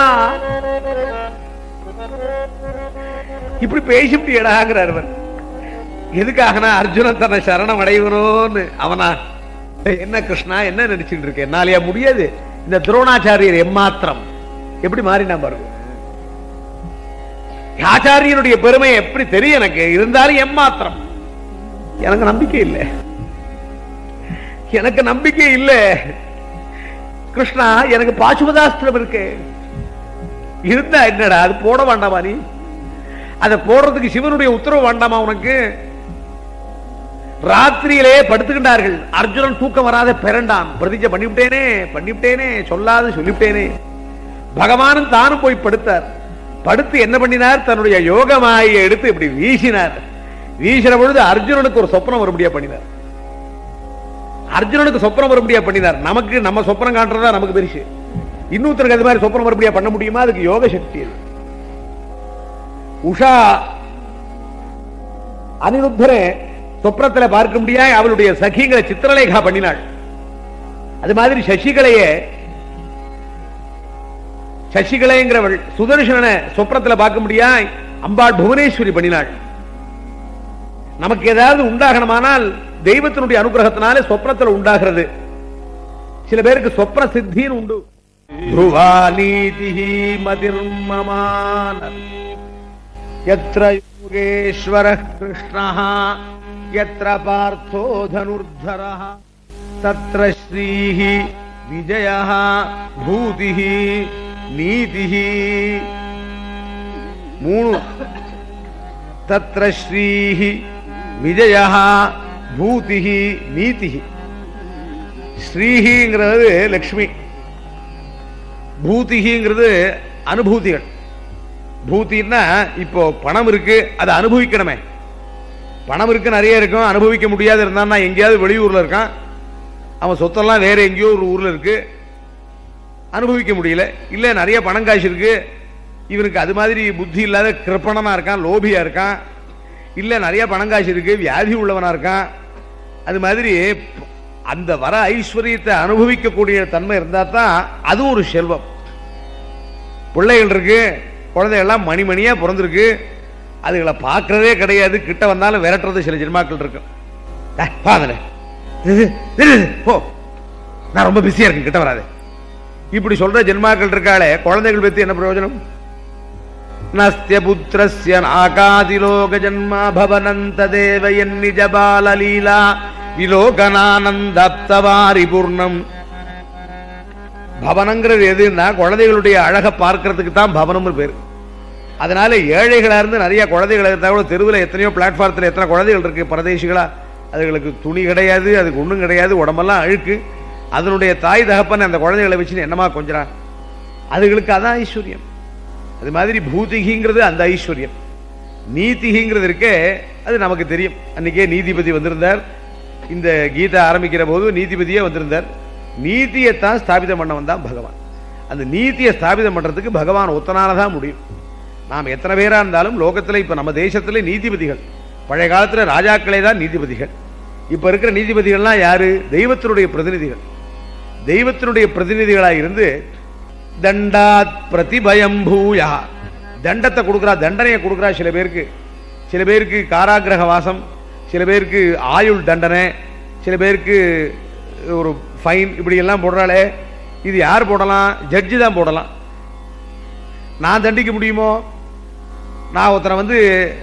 இப்படி பேசிவிட்டியடாங்கிறார் அவர் எதுக்காகனா அர்ஜுனன் தன்னை சரணம் அடைவனோன்னு அவனா என்ன கிருஷ்ணா என்ன நினைச்சிட்டு இருக்க என்னாலயா முடியாது இந்த துரோணாச்சாரியர் எம்மாத்திரம் எப்படி மாறினா பாருங்க ஆச்சாரியனுடைய பெருமை எப்படி தெரியும் எனக்கு இருந்தாலும் எம்மாத்திரம் எனக்கு நம்பிக்கை இல்லை எனக்கு நம்பிக்கை இல்லை கிருஷ்ணா எனக்கு பாசுபதாஸ்திரம் இருக்கு இருந்தா என்னடா அது போட வேண்டாமா நீ அதை போடுறதுக்கு சிவனுடைய உத்தரவு வேண்டாமா உனக்கு ராத்திரியிலே படுத்துக்கின்றார்கள் அர்ஜுனன் தூக்கம் வராத பிறண்டான் பிரதிஜை பண்ணிவிட்டேனே பண்ணிவிட்டேனே சொல்லாது சொல்லிவிட்டேனே பகவானும் தானும் போய் படுத்தார் படுத்து என்ன பண்ணினார் தன்னுடைய யோகமாயை எடுத்து இப்படி வீசினார் வீசின பொழுது அர்ஜுனனுக்கு ஒரு சொப்பனம் வரும்படியா பண்ணினார் அர்ஜுனனுக்கு சொப்பனம் வரும்படியா பண்ணினார் நமக்கு நம்ம சொப்பனம் காட்டுறதா நமக்கு பெருசு இன்னொருத்தருக்கு அது மாதிரி சொப்பனம் வரும்படியா பண்ண முடியுமா அதுக்கு யோக சக்தி அது உஷா அனிருத்தரே சொப்னத்துல பார்க்க முடியாது அவளுடைய சகிங்களை சித்திரலேகா பண்ணினாள் அது மாதிரி சசிகளையே சசிகலைங்கிறவள் சுதர்சன சொப்னத்துல பார்க்க முடியா அம்பாள் புவனேஸ்வரி பண்ணினாள் நமக்கு ஏதாவது உண்டாகணுமானால் தெய்வத்தினுடைய அனுகிரகத்தினாலே சொப்னத்துல உண்டாகிறது சில பேருக்கு சொப்ன சித்தின்னு உண்டு துருவா நீதி மதிர்மமான यत्र योगेश्वरः कृष्णः यत्र पार्थो धनुर्धरः तत्र श्रीः विजयः भूतिः नीतिः மூணு தத்ர ஸ்ரீஹி விஜயா பூதிஹி நீதிஹி ஸ்ரீஹிங்கிறது லக்ஷ்மி பூதிஹிங்கிறது அனுபூதிகள் பூத்தின்னா இப்போ பணம் இருக்கு அதை அனுபவிக்கணுமே பணம் இருக்கு நிறைய இருக்கும் அனுபவிக்க முடியாது இருந்தான்னா எங்கேயாவது வெளியூர்ல இருக்கான் அவன் சொத்தெல்லாம் வேற எங்கேயோ ஒரு ஊர்ல இருக்கு அனுபவிக்க முடியல இல்ல நிறைய பணம் காசு இருக்கு இவனுக்கு அது மாதிரி புத்தி இல்லாத கிருப்பணனா இருக்கான் லோபியா இருக்கான் இல்ல நிறைய பணம் காசு இருக்கு வியாதி உள்ளவனா இருக்கான் அது மாதிரி அந்த வர ஐஸ்வர்யத்தை அனுபவிக்கக்கூடிய தன்மை இருந்தா தான் அது ஒரு செல்வம் பிள்ளைகள் இருக்கு குழந்தைகள்லாம் மணி மணியா பிறந்திருக்கு அதுகளை பார்க்கறதே கிடையாது கிட்ட வந்தாலும் விரட்டுறது சில ஜென்மாக்கள் இருக்கு டேய், வாங்கண்ணே. இது, இது, இது, போ நான் ரொம்ப பிஸியா இருக்கேன் கிட்ட வராது இப்படி சொல்ற ஜென்மாக்கள் இருக்காளே குழந்தைகள் பத்தி என்ன பிரயோஜனம் நஸ்திய புத்திரஸ்ய நாகாதிலோக ஜன்மா பவனந்த தேவ என் நிஜ பால லீலா விலோகனானந்தப்தவாரி பூர்ணம் பவனங்கிறது எதுன்னா குழந்தைகளுடைய அழகை பார்க்கறதுக்கு தான் பவனம்னு பேர் அதனால ஏழைகளா இருந்து நிறைய குழந்தைகள் இருந்தா கூட தெருவில் எத்தனையோ பிளாட்ஃபாரத்தில் எத்தனை குழந்தைகள் இருக்கு பரதேசிகளா அதுகளுக்கு துணி கிடையாது அதுக்கு ஒண்ணும் கிடையாது உடம்பெல்லாம் அழுக்கு அதனுடைய தாய் தகப்பன் அந்த குழந்தைகளை வச்சு என்னமா கொஞ்சரா அதுகளுக்கு அதான் ஐஸ்வர்யம் அது மாதிரி பூதிகிங்கிறது அந்த ஐஸ்வர்யம் நீதிங்கிறது இருக்கே அது நமக்கு தெரியும் அன்னைக்கே நீதிபதி வந்திருந்தார் இந்த கீதை ஆரம்பிக்கிற போது நீதிபதியே வந்திருந்தார் நீதியைத்தான் ஸ்தாபிதம் பண்ண வந்தான் பகவான் அந்த நீதியை ஸ்தாபிதம் பண்றதுக்கு பகவான் ஒத்தனால தான் முடியும் நாம் எத்தனை பேரா இருந்தாலும் லோகத்துல இப்ப நம்ம தேசத்துல நீதிபதிகள் பழைய காலத்துல ராஜாக்களே தான் நீதிபதிகள் இப்ப இருக்கிற நீதிபதிகள்லாம் யாரு தெய்வத்தினுடைய பிரதிநிதிகள் தெய்வத்தினுடைய பிரதிநிதிகளாக இருந்து தண்டாத் பிரதிபயம் பூயா தண்டத்தை கொடுக்குறா தண்டனையை கொடுக்குறா சில பேருக்கு சில பேருக்கு காராகிரக வாசம் சில பேருக்கு ஆயுள் தண்டனை சில பேருக்கு ஒரு ஃபைன் இப்படி எல்லாம் போடுறாளே இது யார் போடலாம் ஜட்ஜி தான் போடலாம் நான் தண்டிக்க முடியுமோ நான் ஒருத்தனை வந்து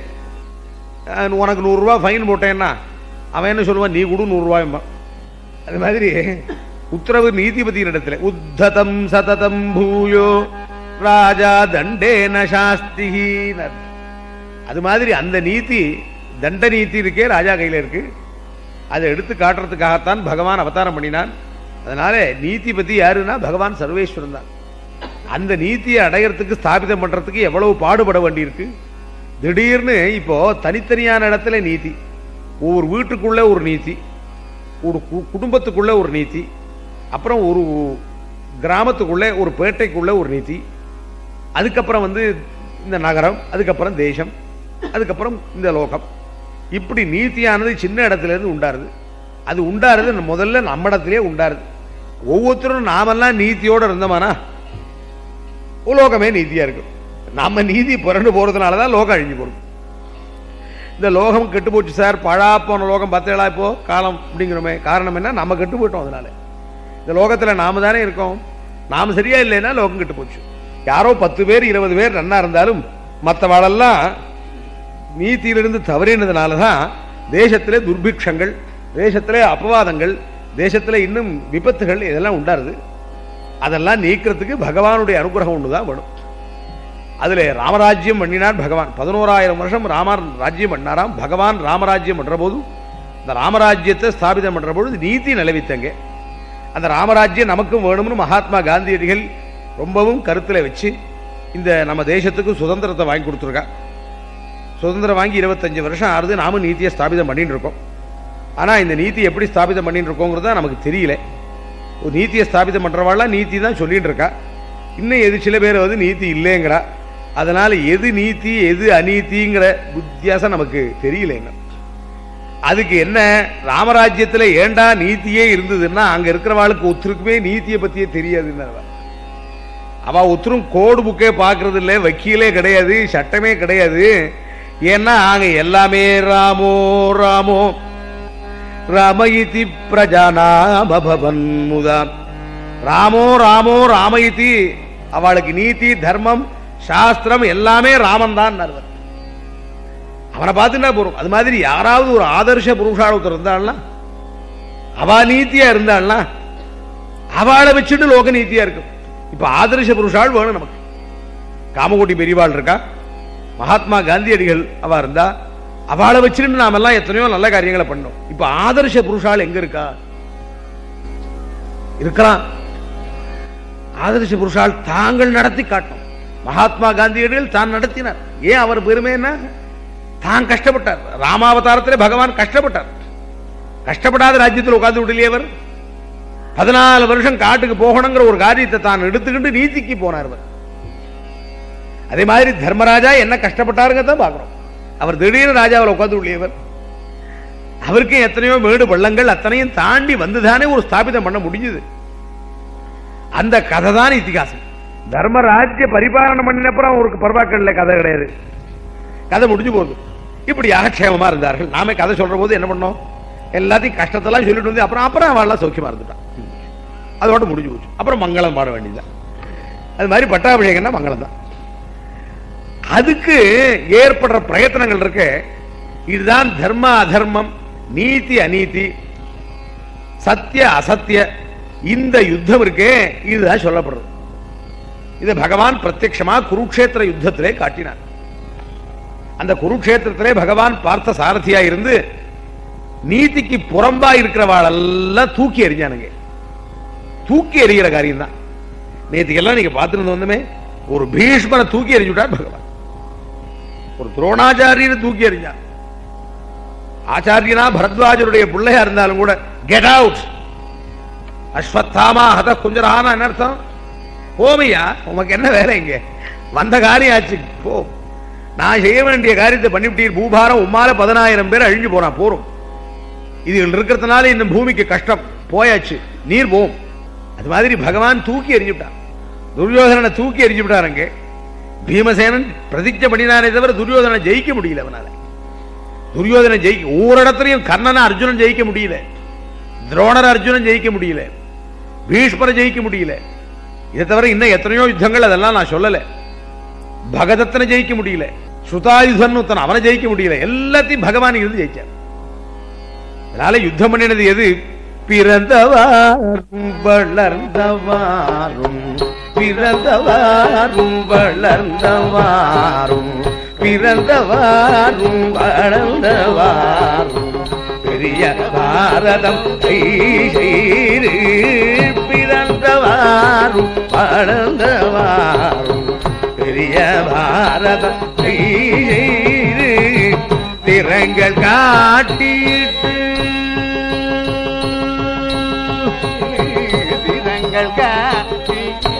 அஹ், உனக்கு நூறுரூவா ஃபைன் போட்டேன்னா அவன் என்ன சொல்லுவான் நீ கொடு நூறுரூவாயும்பான் அது மாதிரி உத்தரவு நீதிபதியின் இடத்துல உத்ததம் சததம் பூயோ ராஜா தண்டேன சாஸ்திஹீனர் அது மாதிரி அந்த நீதி தண்ட நீதி இருக்கே ராஜா கையில இருக்கு அதை எடுத்து காட்டுறதுக்காகத்தான் பகவான் அவதாரம் பண்ணினான் அதனால நீதிபதி யாருன்னா பகவான் சர்வேஸ்வரன் தான் அந்த நீதியை அடையறதுக்கு ஸ்தாபிதம் பண்றதுக்கு எவ்வளவு பாடுபட வேண்டியிருக்கு திடீர்னு இப்போ தனித்தனியான இடத்துல நீதி ஒவ்வொரு வீட்டுக்குள்ள ஒரு நீதி ஒரு கு- குடும்பத்துக்குள்ள ஒரு நீதி அப்புறம் ஒரு கிராமத்துக்குள்ள ஒரு பேட்டைக்குள்ள ஒரு நீதி அதுக்கப்புறம் வந்து இந்த நகரம் அதுக்கப்புறம் தேசம் அதுக்கப்புறம் இந்த லோகம் இப்படி நீதியானது சின்ன இடத்துல இருந்து உண்டாருது அது உண்டாருது நம்ம முதல்ல நம்ம இடத்திலே உண்டாருது ஒவ்வொருத்தரும் நாமெல்லாம் நீதியோட இருந்தோமானா உலோகமே நீதியா இருக்கும் நம்ம நீதி புரண்டு போறதுனால தான் லோகம் அழிஞ்சு போறது இந்த லோகம் கெட்டு போச்சு சார் பழா போன லோகம் பத்தேளா இப்போ காலம் அப்படிங்கிறோமே காரணம் என்ன நம்ம கெட்டு போயிட்டோம் அதனால இந்த லோகத்துல நாம தானே இருக்கோம் நாம சரியா இல்லைன்னா லோகம் கெட்டு போச்சு யாரோ பத்து பேர் இருபது பேர் நன்னா இருந்தாலும் மற்றவாளெல்லாம் நீதியிலிருந்து தவறினதுனால தான் தேசத்திலே துர்பிக்ஷங்கள் தேசத்திலே அபவாதங்கள் தேசத்திலே இன்னும் விபத்துகள் இதெல்லாம் உண்டாருது அதெல்லாம் நீக்கிறதுக்கு பகவானுடைய அனுகிரகம் ஒன்று தான் வேணும் அதில் ராமராஜ்யம் பண்ணினார் பகவான் பதினோராயிரம் வருஷம் ராமர் ராஜ்யம் பண்ணாராம் பகவான் ராமராஜ்யம் பண்ற போது இந்த ராமராஜ்யத்தை ஸ்தாபிதம் பண்ற பொழுது நீதி நிலவித்தங்க அந்த ராமராஜ்யம் நமக்கும் வேணும்னு மகாத்மா காந்தியடிகள் ரொம்பவும் கருத்தில் வச்சு இந்த நம்ம தேசத்துக்கு சுதந்திரத்தை வாங்கி கொடுத்துருக்கா சுதந்திரம் வாங்கி இருபத்தஞ்சு வருஷம் ஆறுது நாமும் நீதியை ஸ்தாபிதம் பண்ணிட்டு இருக்கோம் ஆனால் இந்த நீதி எப்படி ஸ்தாபிதம் பண்ணிட்டு இருக்கோங்கிறது நமக்கு தெரியல ஒரு நீதியை ஸ்தாபிதம் பண்றவாள்லாம் நீதி தான் சொல்லிட்டு இருக்கா இன்னும் எது சில பேர் வந்து நீதி இல்லைங்கிறா அதனால எது நீதி எது அநீதிங்கிற வித்தியாசம் நமக்கு தெரியல இன்னும் அதுக்கு என்ன ராமராஜ்யத்துல ஏண்டா நீதியே இருந்ததுன்னா அங்க இருக்கிறவாளுக்கு ஒருத்தருக்குமே நீதியை பத்தியே தெரியாதுன்னு அவ. அவ ஒருத்தரும் கோடு புக்கே பார்க்கறது இல்லை வக்கீலே கிடையாது சட்டமே கிடையாது ஏன்னா அங்க எல்லாமே ராமோ ராமோ ராம இதி பிரஜானாமபவன் முதா ராமோ ராமோ ராம இதி அவளுக்கு நீதி தர்மம் சாஸ்திரம் எல்லாமே ராமன் தான் அவனை பார்த்துட்டா போறோம் அது மாதிரி யாராவது ஒரு ஆதர்ஷ புருஷாள் ஒருத்தர் இருந்தாள்னா அவ நீதியா இருந்தாள்னா அவளை வச்சுட்டு லோக நீதியா இருக்கும் இப்ப ஆதர்ஷ புருஷாள் வேணும் நமக்கு காமகோட்டி பெரியவாள் இருக்கா மகாத்மா காந்தியடிகள் அவ இருந்தா அவளை வச்சுட்டு நாமெல்லாம் எத்தனையோ நல்ல காரியங்களை பண்ணோம் இப்ப ஆதர்ஷ புருஷாள் எங்க இருக்கா இருக்கலாம் ஆதர்ஷ புருஷால் தாங்கள் நடத்தி காட்டும் மகாத்மா காந்தியடிகள் தான் நடத்தினார் ஏன் அவர் பெருமை என்ன தான் கஷ்டப்பட்டார் ராமாவதாரத்திலே பகவான் கஷ்டப்பட்டார் கஷ்டப்படாத ராஜ்யத்தில் உட்கார்ந்து விடலையே அவர் பதினாலு வருஷம் காட்டுக்கு போகணுங்கிற ஒரு காரியத்தை தான் எடுத்துக்கிட்டு நீதிக்கு போனார் அவர் அதே மாதிரி தர்மராஜா என்ன கஷ்டப்பட்டாருங்க தான் பார்க்கிறோம் அவர் திடீர்னு ராஜாவில் உட்கார்ந்து விடலையவர் அவருக்கு எத்தனையோ மேடு பள்ளங்கள் அத்தனையும் தாண்டி வந்துதானே ஒரு ஸ்தாபிதம் பண்ண முடிஞ்சது அந்த கதை தான் இத்திகாசம் தர்மராஜ்ய பரிபாலனம் பண்ணினப்புறம் அவருக்கு பரவாக்கல்ல கதை கிடையாது கதை முடிஞ்சு போகுது இப்படியாக க்ஷேமமா இருந்தார்கள் நாம கதை சொல்ற போது என்ன பண்ணோம் எல்லாத்தையும் கஷ்டத்தெல்லாம் சொல்லிட்டு வந்து அப்புறம் அப்புறம் அவள்லாம் சௌக்கியமா இருந்துட்டான் அதோட முடிஞ்சு போச்சு அப்புறம் மங்களம் பாட வேண்டியதுதான் அது மாதிரி பட்டாபிஷேகம்னா மங்களம் தான் அதுக்கு ஏற்படுற பிரயத்தனங்கள் இருக்கு இதுதான் தர்ம அதர்மம் நீதி அநீதி சத்திய அசத்திய இந்த யுத்தம் இருக்கே இதுதான் சொல்லப்படுறது இது பகவான் பிரத்யக்ஷமா குருக்ஷேத்திர யுத்தத்திலே காட்டினார் அந்த குருக்ஷேத்திரத்திலே பகவான் பார்த்த சாரதியா இருந்து நீதிக்கு புறம்பா இருக்கிறவாளெல்லாம் தூக்கி எறிஞ்சானுங்க தூக்கி எறிகிற காரியம் தான் நேற்றுக்கெல்லாம் நீங்க பார்த்துருந்து வந்துமே ஒரு பீஷ்மனை தூக்கி எறிஞ்சுட்டார் பகவான் ஒரு துரோணாச்சாரியனை தூக்கி எறிஞ்சான் ஆச்சாரியனா பரத்வாஜருடைய பிள்ளையா இருந்தாலும் கூட கெட் அவுட் அஸ்வத்தாமா ஹத குஞ்சரான என்ன அர்த்தம் போமையா உமக்கு என்ன வேலை இங்க வந்த காரியம் ஆச்சு போ நான் செய்ய வேண்டிய காரியத்தை பண்ணிவிட்டீர் பூபாரம் உம்மால பதினாயிரம் பேர் அழிஞ்சு போறான் போறோம் இதுகள் இருக்கிறதுனால இந்த பூமிக்கு கஷ்டம் போயாச்சு நீர் போம் அது மாதிரி பகவான் தூக்கி எறிஞ்சுட்டான் துரியோதனனை தூக்கி எறிஞ்சு விட்டார் அங்கே பீமசேனன் பிரதிஜை பண்ணினானே தவிர துரியோதனை ஜெயிக்க முடியல அவனால துரியோதனை ஜெயிக்க ஒவ்வொரு கர்ணனை அர்ஜுனன் ஜெயிக்க முடியல துரோணர் அர்ஜுனன் ஜெயிக்க முடியல பீஷ்மரை ஜெயிக்க முடியல இதை தவிர இன்னும் எத்தனையோ யுத்தங்கள் அதெல்லாம் நான் சொல்லல பகதத்தனை ஜெயிக்க முடியல சுதாயுதன் ஒருத்தன் அவனை ஜெயிக்க முடியல எல்லாத்தையும் பகவான் இருந்து ஜெயிச்சார் அதனால யுத்தம் பண்ணினது எது பிறந்தவாரும் வளர்ந்தவாரும் பிறந்தவாரும் வளர்ந்தவாரும் பிறந்தவாரும் வளர்ந்தவாரும் பெரிய பாரதம் செய்து பிறந்தவாரும் வளர்ந்தவாரும் பெரிய பாரதம் செய்து திறங்கள் காட்டிட்டு திறங்கள் காட்டிட்டு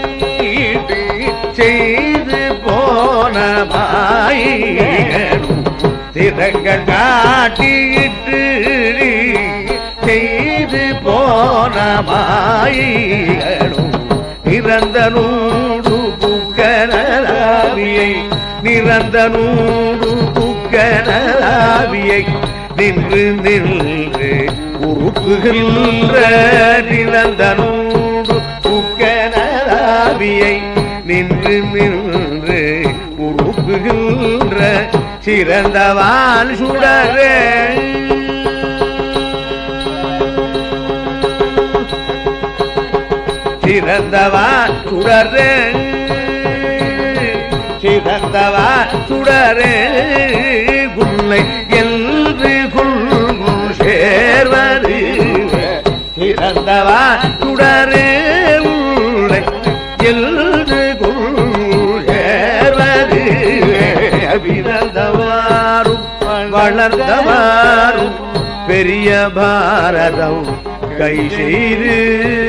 செய்து போன மாயிரும் திறங்கள் காட்டிட்டு செய்து போன மாயிரும் நிறந்த நூடு புக்கனலாவியை நிறந்த நூடு புக்கனலாவியை நின்று நின்று உருக்குகின்ற நிறந்த நூடு புக்கனலாவியை நின்று நின்று உருக்குகின்ற சிறந்தவான் சுடரே சிறந்தவா சுடரே சிறந்தவா சுடரே குன்னை என்று குள்ளும் சேர்வது சிறந்தவா சுடரே உள்ளை என்று குள்ளும் சேர்வது பிறந்தவாரும் வளர்ந்தவாரும் பெரிய பாரதம் கை செய்து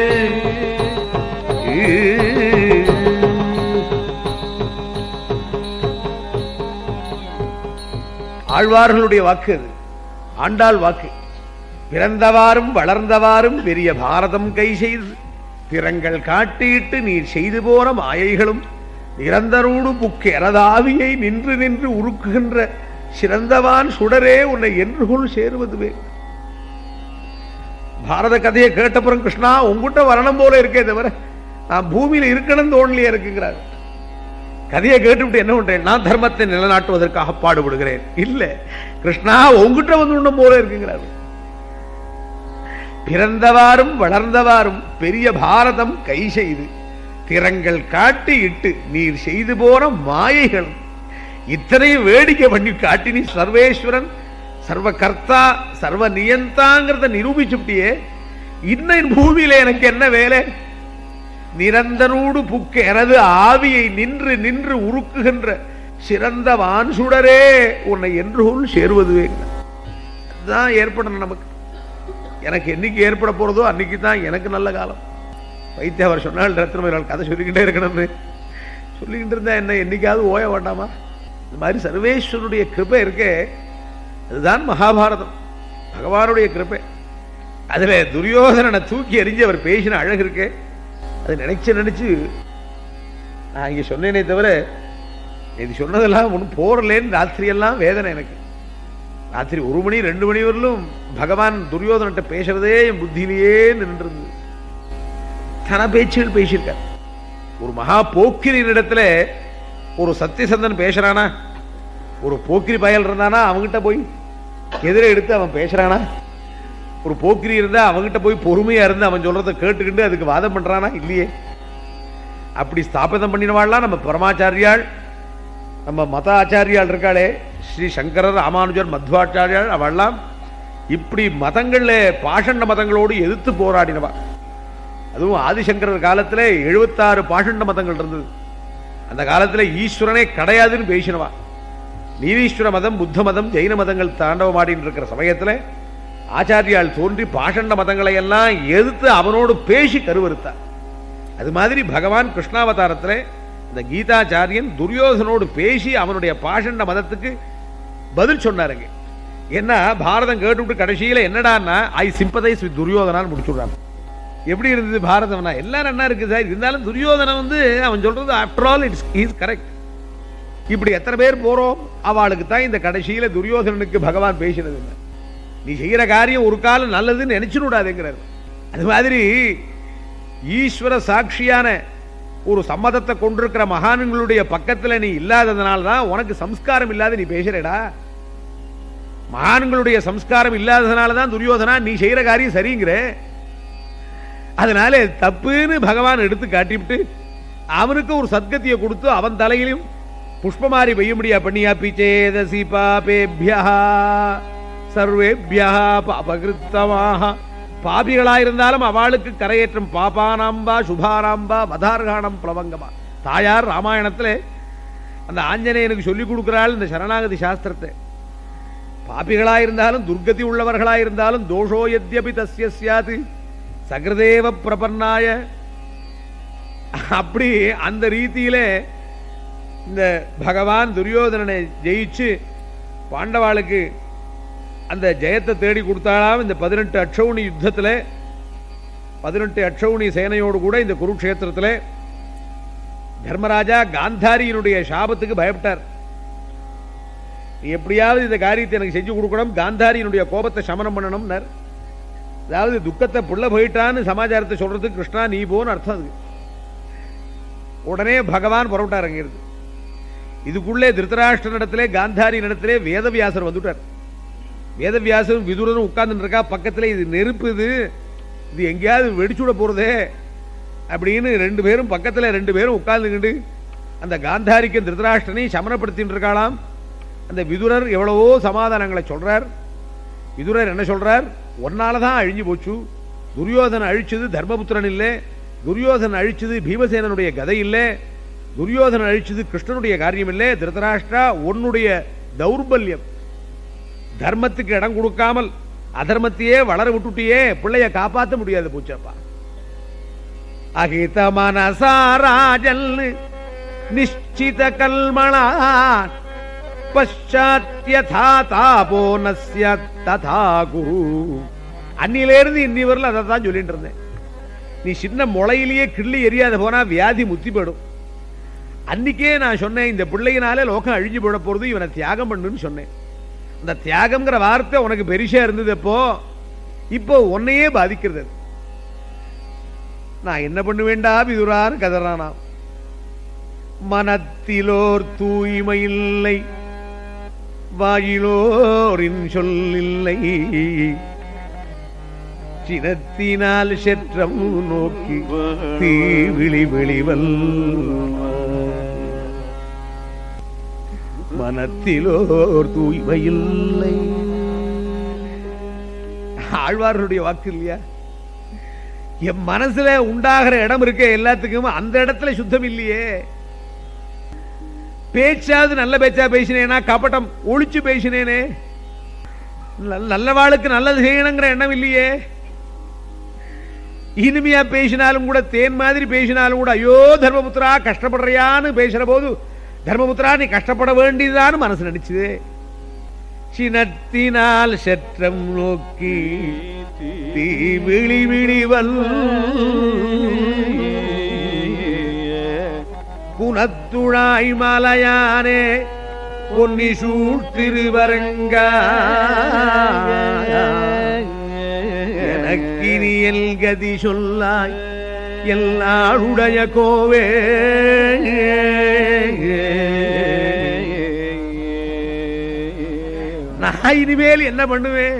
ஆழ்வார்களுடைய வாக்கு அது ஆண்டாள் வாக்கு பிறந்தவாறும் வளர்ந்தவாறும் பெரிய பாரதம் கை செய்து திறங்கள் காட்டிட்டு நீர் செய்து போன மாயைகளும் நிரந்தரூடு புக்கு எனதாவியை நின்று நின்று உருக்குகின்ற சிறந்தவான் சுடரே உன்னை என்றுகொள் சேருவதுவே பாரத கதையை கேட்டப்புறம் கிருஷ்ணா உங்ககிட்ட வரணும் போல இருக்கே தவிர நான் பூமியில இருக்கணும் தோணலையே இருக்குங்கிறார் கதையை கேட்டுவிட்டு என்ன பண்றேன் நான் தர்மத்தை நிலைநாட்டுவதற்காக பாடுபடுகிறேன் இல்ல கிருஷ்ணா உங்ககிட்ட வந்து உண்ணும் போல இருக்குங்கிறார் பிறந்தவாறும் வளர்ந்தவாறும் பெரிய பாரதம் கை செய்து திறங்கள் காட்டி இட்டு நீர் செய்து போன மாயைகள் இத்தனையும் வேடிக்கை பண்ணி காட்டி நீ சர்வேஸ்வரன் சர்வ கர்த்தா சர்வ நியந்தாங்கிறத நிரூபிச்சுட்டியே இன்னும் பூமியில எனக்கு என்ன வேலை நிரந்தனூடு புக்க எனது ஆவியை நின்று நின்று உருக்குகின்ற சிறந்த வான்சுடரே உன்னை என்றுகொள் சேருவதுவே அதுதான் ஏற்படணும் நமக்கு எனக்கு என்னைக்கு ஏற்பட போறதோ அன்னைக்கு தான் எனக்கு நல்ல காலம் வைத்திய அவர் சொன்னால் ரத்னமர்கள் கதை சொல்லிக்கிட்டே இருக்கணும்னு சொல்லிக்கிட்டு இருந்தா என்ன என்னைக்காவது ஓய வேண்டாமா இந்த மாதிரி சர்வேஸ்வருடைய கிருபை இருக்கே அதுதான் மகாபாரதம் பகவானுடைய கிருபை அதுல துரியோதனனை தூக்கி எறிஞ்சு அவர் பேசின அழகு இருக்கே அது நினைச்சு நினைச்சு நான் இங்க சொன்னேனே தவிர இது சொன்னதெல்லாம் ஒன்றும் போறலேன்னு ராத்திரியெல்லாம் வேதனை எனக்கு ராத்திரி ஒரு மணி ரெண்டு மணி வரலும் பகவான் துரியோதனட்ட பேசுறதே என் புத்தியிலேயே நின்றிருந்தது தன பேச்சுகள் பேசியிருக்கார் ஒரு மகா போக்கிரின் இடத்துல ஒரு சத்தியசந்தன் பேசுறானா ஒரு போக்கிரி பயல் இருந்தானா அவங்கிட்ட போய் எதிரே எடுத்து அவன் பேசுறானா ஒரு போக்கிரி இருந்தா அவங்கிட்ட போய் பொறுமையா இருந்து அவன் சொல்றத கேட்டுக்கிட்டு அதுக்கு வாதம் பண்றானா இல்லையே அப்படி ஸ்தாபிதம் பண்ணினவாள்லாம் நம்ம பரமாச்சாரியாள் நம்ம மத ஆச்சாரியால் இருக்காளே ஸ்ரீ சங்கரர் ராமானுஜர் மத்வாச்சாரியால் அவள்லாம் இப்படி மதங்கள்ல பாஷண்ட மதங்களோடு எதிர்த்து போராடினவா அதுவும் ஆதிசங்கரர் காலத்துல எழுபத்தாறு பாஷண்ட மதங்கள் இருந்தது அந்த காலத்துல ஈஸ்வரனே கிடையாதுன்னு பேசினவா நீதீஸ்வர மதம் புத்த மதம் ஜெயின மதங்கள் தாண்டவமாடின்னு இருக்கிற சமயத்துல ஆச்சாரியால் தோன்றி பாஷண்ட மதங்களை எல்லாம் எதிர்த்து அவனோடு பேசி கருவறுத்தார் அது மாதிரி பகவான் கிருஷ்ணாவதாரத்துல இந்த கீதாச்சாரியன் துரியோதனோடு பேசி அவனுடைய பாஷண்ட மதத்துக்கு பதில் சொன்னாருங்க என்ன பாரதம் கேட்டுவிட்டு கடைசியில என்னடான்னா ஐ சிம்பதைஸ் வித் துரியோதனான்னு முடிச்சுடுறான் எப்படி இருந்தது பாரதம்னா எல்லாம் நல்லா இருக்கு சார் இருந்தாலும் துரியோதனன் வந்து அவன் சொல்றது after all it's is correct இப்படி எத்தனை பேர் போறோம் அவளுக்கு தான் இந்த கடைசியில துரியோதனனுக்கு பகவான் பேசினது இல்லை நீ செய்யற காரியம் ஒரு காலம் நல்லதுன்னு நினைச்சு விடாதேங்கிறார் அது மாதிரி ஈஸ்வர சாட்சியான ஒரு சம்மதத்தை கொண்டிருக்கிற மகான்களுடைய பக்கத்துல நீ இல்லாததுனால தான் உனக்கு சம்ஸ்காரம் இல்லாத நீ பேசுறடா மகான்களுடைய சம்ஸ்காரம் இல்லாததுனால தான் துரியோதனா நீ செய்யற காரியம் சரிங்கிற அதனால தப்புன்னு பகவான் எடுத்து காட்டிவிட்டு அவனுக்கு ஒரு சத்கத்தியை கொடுத்து அவன் தலையிலும் புஷ்பமாரி பெய்யும்படியா பண்ணியா பிச்சேதசி பாபேபியா சர்வேபியா அபகிருத்தமாக பாபிகளாயிருந்தாலும் அவளுக்கு கரையேற்றம் பாபானாம்பா சுபாராம்பா மதார்காணம் பிளவங்கமா தாயார் ராமாயணத்துல அந்த ஆஞ்சநேயனுக்கு சொல்லிக் கொடுக்கிறாள் இந்த சரணாகதி சாஸ்திரத்தை பாபிகளாயிருந்தாலும் துர்கதி உள்ளவர்களாயிருந்தாலும் தோஷோ யத்யபி தஸ்ய சியாது சகிருதேவ பிரபன்னாய அப்படி அந்த ரீதியிலே இந்த பகவான் துரியோதனனை ஜெயிச்சு பாண்டவாளுக்கு அந்த ஜெயத்தை தேடி கொடுத்தாலாம் இந்த பதினெட்டு அட்சௌணி யுத்தத்தில் பதினெட்டு அட்சௌணி சேனையோடு கூட இந்த குருக்ஷேத்திரத்தில் தர்மராஜா காந்தாரியினுடைய சாபத்துக்கு பயப்பட்டார் நீ எப்படியாவது இந்த காரியத்தை எனக்கு செஞ்சு கொடுக்கணும் காந்தாரியினுடைய கோபத்தை சமனம் பண்ணணும்னார் அதாவது துக்கத்தை புள்ள போயிட்டான்னு சமாச்சாரத்தை சொல்றதுக்கு கிருஷ்ணா நீ போன்னு அர்த்தம் அது உடனே பகவான் புறப்பட்டார் அங்கிருந்து இதுக்குள்ளே திருத்தராஷ்டிரனிடத்திலே காந்தாரி இடத்திலே வேதவியாசர் வந்துட்டார் வேதவியாசரும் விதுரனும் உட்கார்ந்துட்டு இருக்கா பக்கத்துல இது நெருப்பு இது இது எங்கேயாவது வெடிச்சுட போறதே அப்படின்னு ரெண்டு பேரும் பக்கத்துல ரெண்டு பேரும் உட்கார்ந்துக்கிட்டு அந்த காந்தாரிக்கும் திருதராஷ்டிரனையும் சமனப்படுத்திட்டு இருக்காளாம் அந்த விதுரர் எவ்வளவோ சமாதானங்களை சொல்றார் விதுரர் என்ன சொல்றார் ஒன்னால தான் அழிஞ்சு போச்சு துரியோதன அழிச்சது தர்மபுத்திரன் இல்லை துரியோதன அழிச்சது பீமசேனனுடைய கதை இல்லை துரியோதன அழிச்சது கிருஷ்ணனுடைய காரியம் இல்லை திருதராஷ்டிரா உன்னுடைய தௌர்பல்யம் தர்மத்துக்கு இடம் கொடுக்காமல் அதர்மத்தையே வளர விட்டுட்டியே பிள்ளைய காப்பாற்ற முடியாது பூச்சப்பா அகித மனசாராஜல் நிச்சித கல்மணா பஷாத்யதா தாபோ நஸ்ய ததா குரு அன்னிலேருந்து இன்னி வரல அதை தான் சொல்லிட்டு இருந்தேன் நீ சின்ன முளையிலேயே கிள்ளி எரியாத போனா வியாதி முத்தி போயிடும் அன்னைக்கே நான் சொன்னேன் இந்த பிள்ளையினாலே லோகம் அழிஞ்சு போட போறது இவனை தியாகம் பண்ணுன்னு சொன்னேன் அந்த தியாகம்ங்கிற வார்த்தை உனக்கு பெருசா இருந்தது அப்போ இப்போ உன்னையே பாதிக்கிறது அது. நான் என்ன பண்ணுவேண்டா விதுரான்னு கதறானா மனத்திலோர் தூய்மை இல்லை வாயிலோரின் சொல்லில்லை சினத்தினால் செற்றம் நோக்கி தீ விழி வெளிவல் மனத்திலோர் தூய்மை இல்லை ஆழ்வார்களுடைய வாக்கு இல்லையா என் மனசுல உண்டாகிற இடம் இருக்க எல்லாத்துக்கும் அந்த இடத்துல சுத்தம் இல்லையே பேச்சாவது நல்ல பேச்சா பேசினேனா கபட்டம் ஒளிச்சு பேசினேனே நல்ல- நல்லவாளுக்கு நல்லது செய்யணுங்கிற எண்ணம் இல்லையே இனிமையா பேசினாலும் கூட தேன் மாதிரி பேசினாலும் கூட ஐயோ தர்மபுத்திரா கஷ்டப்படுறியான்னு பேசுற போது தர்மபுத்திரா நீ கஷ்டப்பட வேண்டியதான்னு மனசு நடிச்சுது சினத்தினால் செற்றம் நோக்கி தீ விழி விழிவல் புனத்துழாய் மலையானே பொன்னி சூழ்த்திருவரங்க எனக்கினி எல் கதி சொல்லாய் எல்லாருடைய கோவே நான் இனிமேல் என்ன பண்ணுவேன்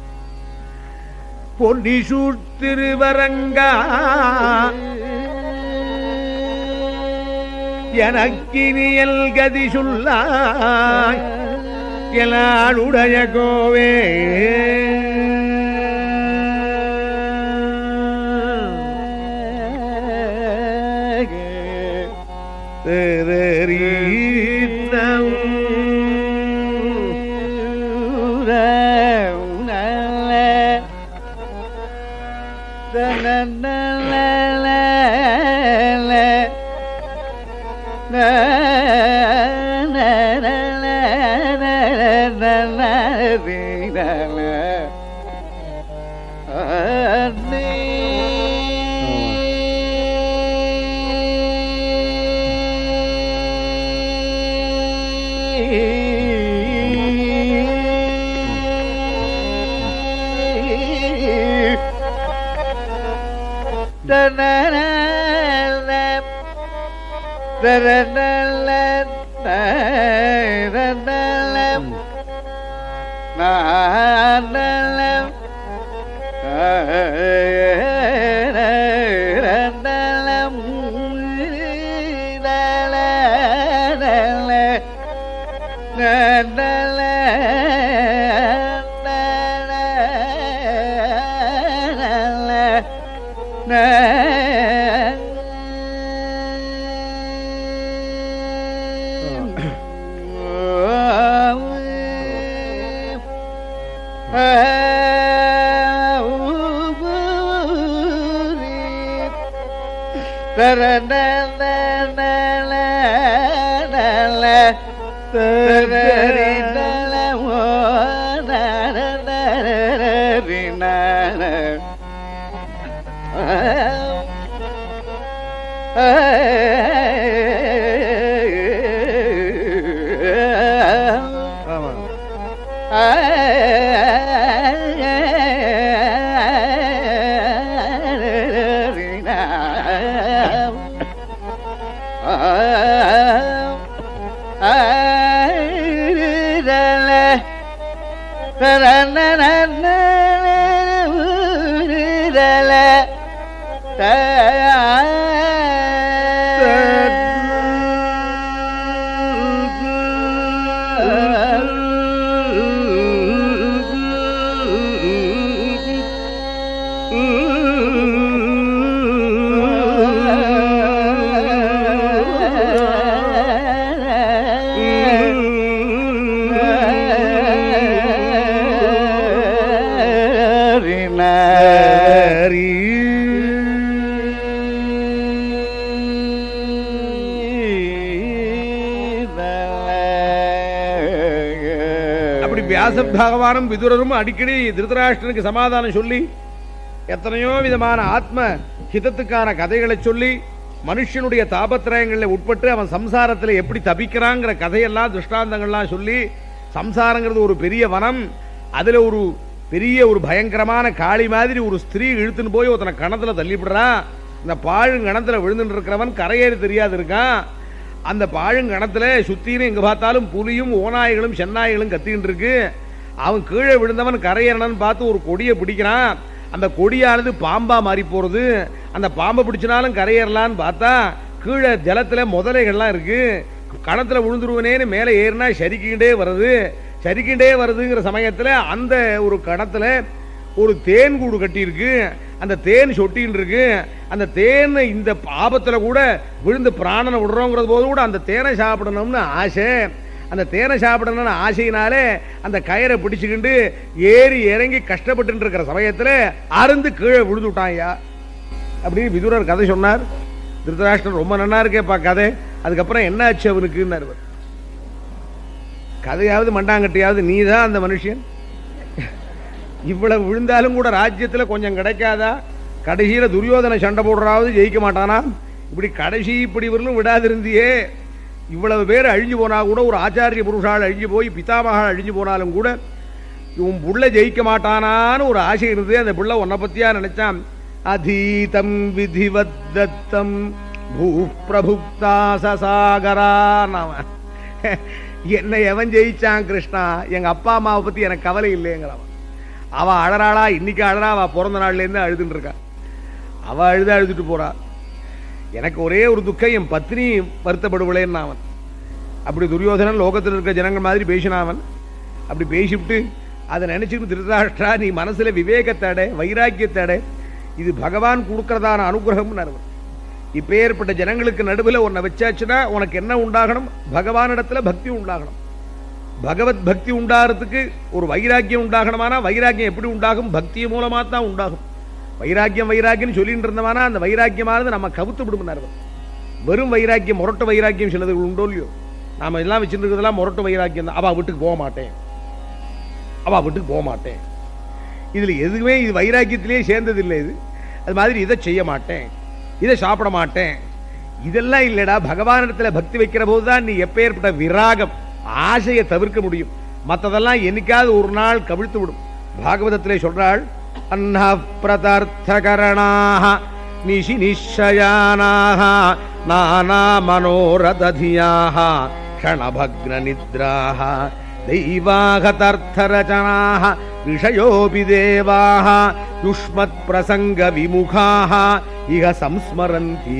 பொன்னி சூழ்த்திருவரங்கா எனக்கினியல் கதி சொல்லாய் எல்லாருடைய கோவே தேரீத்தம் ஆமா அப்படி வியாச பகவானும் விதுரரும் அடிக்கடி திருதராஷ்டிரனுக்கு சமாதானம் சொல்லி எத்தனையோ விதமான ஆத்ம ஹிதத்துக்கான கதைகளை சொல்லி மனுஷனுடைய தாபத்திரயங்களில் உட்பட்டு அவன் சம்சாரத்தில் எப்படி தபிக்கிறாங்கிற கதையெல்லாம் திருஷ்டாந்தங்கள்லாம் சொல்லி சம்சாரங்கிறது ஒரு பெரிய வனம் அதுல ஒரு பெரிய ஒரு பயங்கரமான காளி மாதிரி ஒரு ஸ்திரீ இழுத்துன்னு போய் ஒருத்தனை கணத்துல தள்ளிவிடுறான் இந்த பாழுங்கணத்துல விழுந்துட்டு இருக்கிறவன் கரையேறி தெரியாது இருக்கான் அந்த பாழுங்கணத்துல சுத்தின்னு எங்க பார்த்தாலும் புலியும் ஓநாய்களும் சென்னாய்களும் கத்திக்கிட்டு இருக்கு அவன் கீழே விழுந்தவன் கரையேறணும்னு பார்த்து ஒரு கொடியை பிடிக்கிறான் அந்த கொடியானது பாம்பா மாறி போறது அந்த பாம்பை பிடிச்சினாலும் கரையேறலான்னு பார்த்தா கீழே ஜலத்துல முதலைகள்லாம் இருக்கு கணத்துல விழுந்துருவனேன்னு மேலே ஏறினா சரிக்கிண்டே வருது சரிக்கிண்டே வருதுங்கிற சமயத்துல அந்த ஒரு கணத்துல ஒரு தேன் கூடு கட்டியிருக்கு அந்த தேன் சொட்டின்னு இருக்கு அந்த தேன் இந்த ஆபத்துல கூட விழுந்து பிராணனை விடுறோங்கிறது போது கூட அந்த தேனை சாப்பிடணும்னு ஆசை அந்த தேனை சாப்பிடணும்னு ஆசையினாலே அந்த கயிறை பிடிச்சுக்கிண்டு ஏறி இறங்கி கஷ்டப்பட்டு இருக்கிற சமயத்துல அருந்து கீழே விழுந்து விட்டான் ஐயா அப்படின்னு விதுரர் கதை சொன்னார் திருதராஷ்டிரன் ரொம்ப நன்னா இருக்கேப்பா கதை அதுக்கப்புறம் என்ன ஆச்சு அவனுக்குன்னாரு இவர். கதையாவது மண்டாங்கட்டியாவது நீ தான் அந்த மனுஷன் இவ்வளவு விழுந்தாலும் கூட ராஜ்யத்துல கொஞ்சம் கிடைக்காதா கடைசியில துரியோதனை சண்டை போடுறாவது ஜெயிக்க மாட்டானா இப்படி கடைசி இப்படி வரலும் விடாதிருந்தியே இவ்வளவு பேர் அழிஞ்சு போனா கூட ஒரு ஆச்சாரிய புருஷால் அழிஞ்சு போய் பிதாமகால் அழிஞ்சு போனாலும் கூட இவன் புள்ள ஜெயிக்க மாட்டானான்னு ஒரு ஆசை இருந்தது அந்த புள்ள உன்னை பத்தியா நினைச்சான் அதீதம் விதிவத்தம் பூ பிரபுக்தா சசாகரான் அவன் என்னை எவன் ஜெயிச்சான் கிருஷ்ணா எங்க அப்பா அம்மாவை பத்தி எனக்கு கவலை இல்லைங்கிறவன் அவ அழறாளா இன்னைக்கு அழறா அவ பிறந்த நாள்ல இருந்து அழுதுன்னு இருக்கா அவ அழுது அழுதுட்டு போறா எனக்கு ஒரே ஒரு துக்கம் என் பத்னி வருத்தப்படுவளேன்னு அவன் அப்படி துரியோதனன் லோகத்தில் இருக்க ஜனங்கள் மாதிரி பேசினான் அவன் அப்படி பேசிவிட்டு அதை நினைச்சுட்டு திருதராஷ்டிரா நீ மனசுல விவேகத்தடை வைராக்கியத்தடை இது பகவான் கொடுக்கறதான அனுகிரகம் இப்ப ஏற்பட்ட ஜனங்களுக்கு நடுவில் உன்னை வச்சாச்சுன்னா உனக்கு என்ன உண்டாகணும் பகவானிடத்துல பக்தி உண்டாகணும் பகவத் பக்தி உண்டாகிறதுக்கு ஒரு வைராக்கியம் உண்டாகணுமானா வைராக்கியம் எப்படி உண்டாகும் பக்தி மூலமா தான் உண்டாகும் வைராக்கியம் வைராக்கியம் சொல்லிட்டு இருந்தவானா அந்த வைராக்கியமானது நம்ம கவுத்து விடும்னார் அவர். வெறும் வைராக்கியம் முரட்டு வைராக்கியம் சிலது உண்டோ இல்லையோ நாம எல்லாம் வச்சுட்டு இருக்கிறதெல்லாம் முரட்டு வைராக்கியம் தான் அவ வீட்டுக்கு போக மாட்டேன் அவ வீட்டுக்கு போக மாட்டேன் இதுல எதுவுமே இது வைராக்கியத்திலே சேர்ந்தது இல்லை இது அது மாதிரி இதை செய்ய மாட்டேன் இதை சாப்பிட மாட்டேன் இதெல்லாம் இல்லடா பகவானிடத்துல பக்தி வைக்கிற போதுதான் நீ எப்பேற்பட்ட விராகம் ஆசையை தவிர்க்க முடியும் மற்றதெல்லாம் என்னைக்காவது ஒரு நாள் கவிழ்த்து விடும் பாகவதத்திலே சொல்றாள் அன்ன பிரதர்த்தகரணாக நிஷி நிஷயானாக நானா மனோரததியாக க்ஷணபக்ன நித்ராக தெய்வாகதர்த்தரச்சனாக ரிஷயோபி தேவாக யுஷ்மத் பிரசங்க விமுகாக இக சம்ஸ்மரந்தி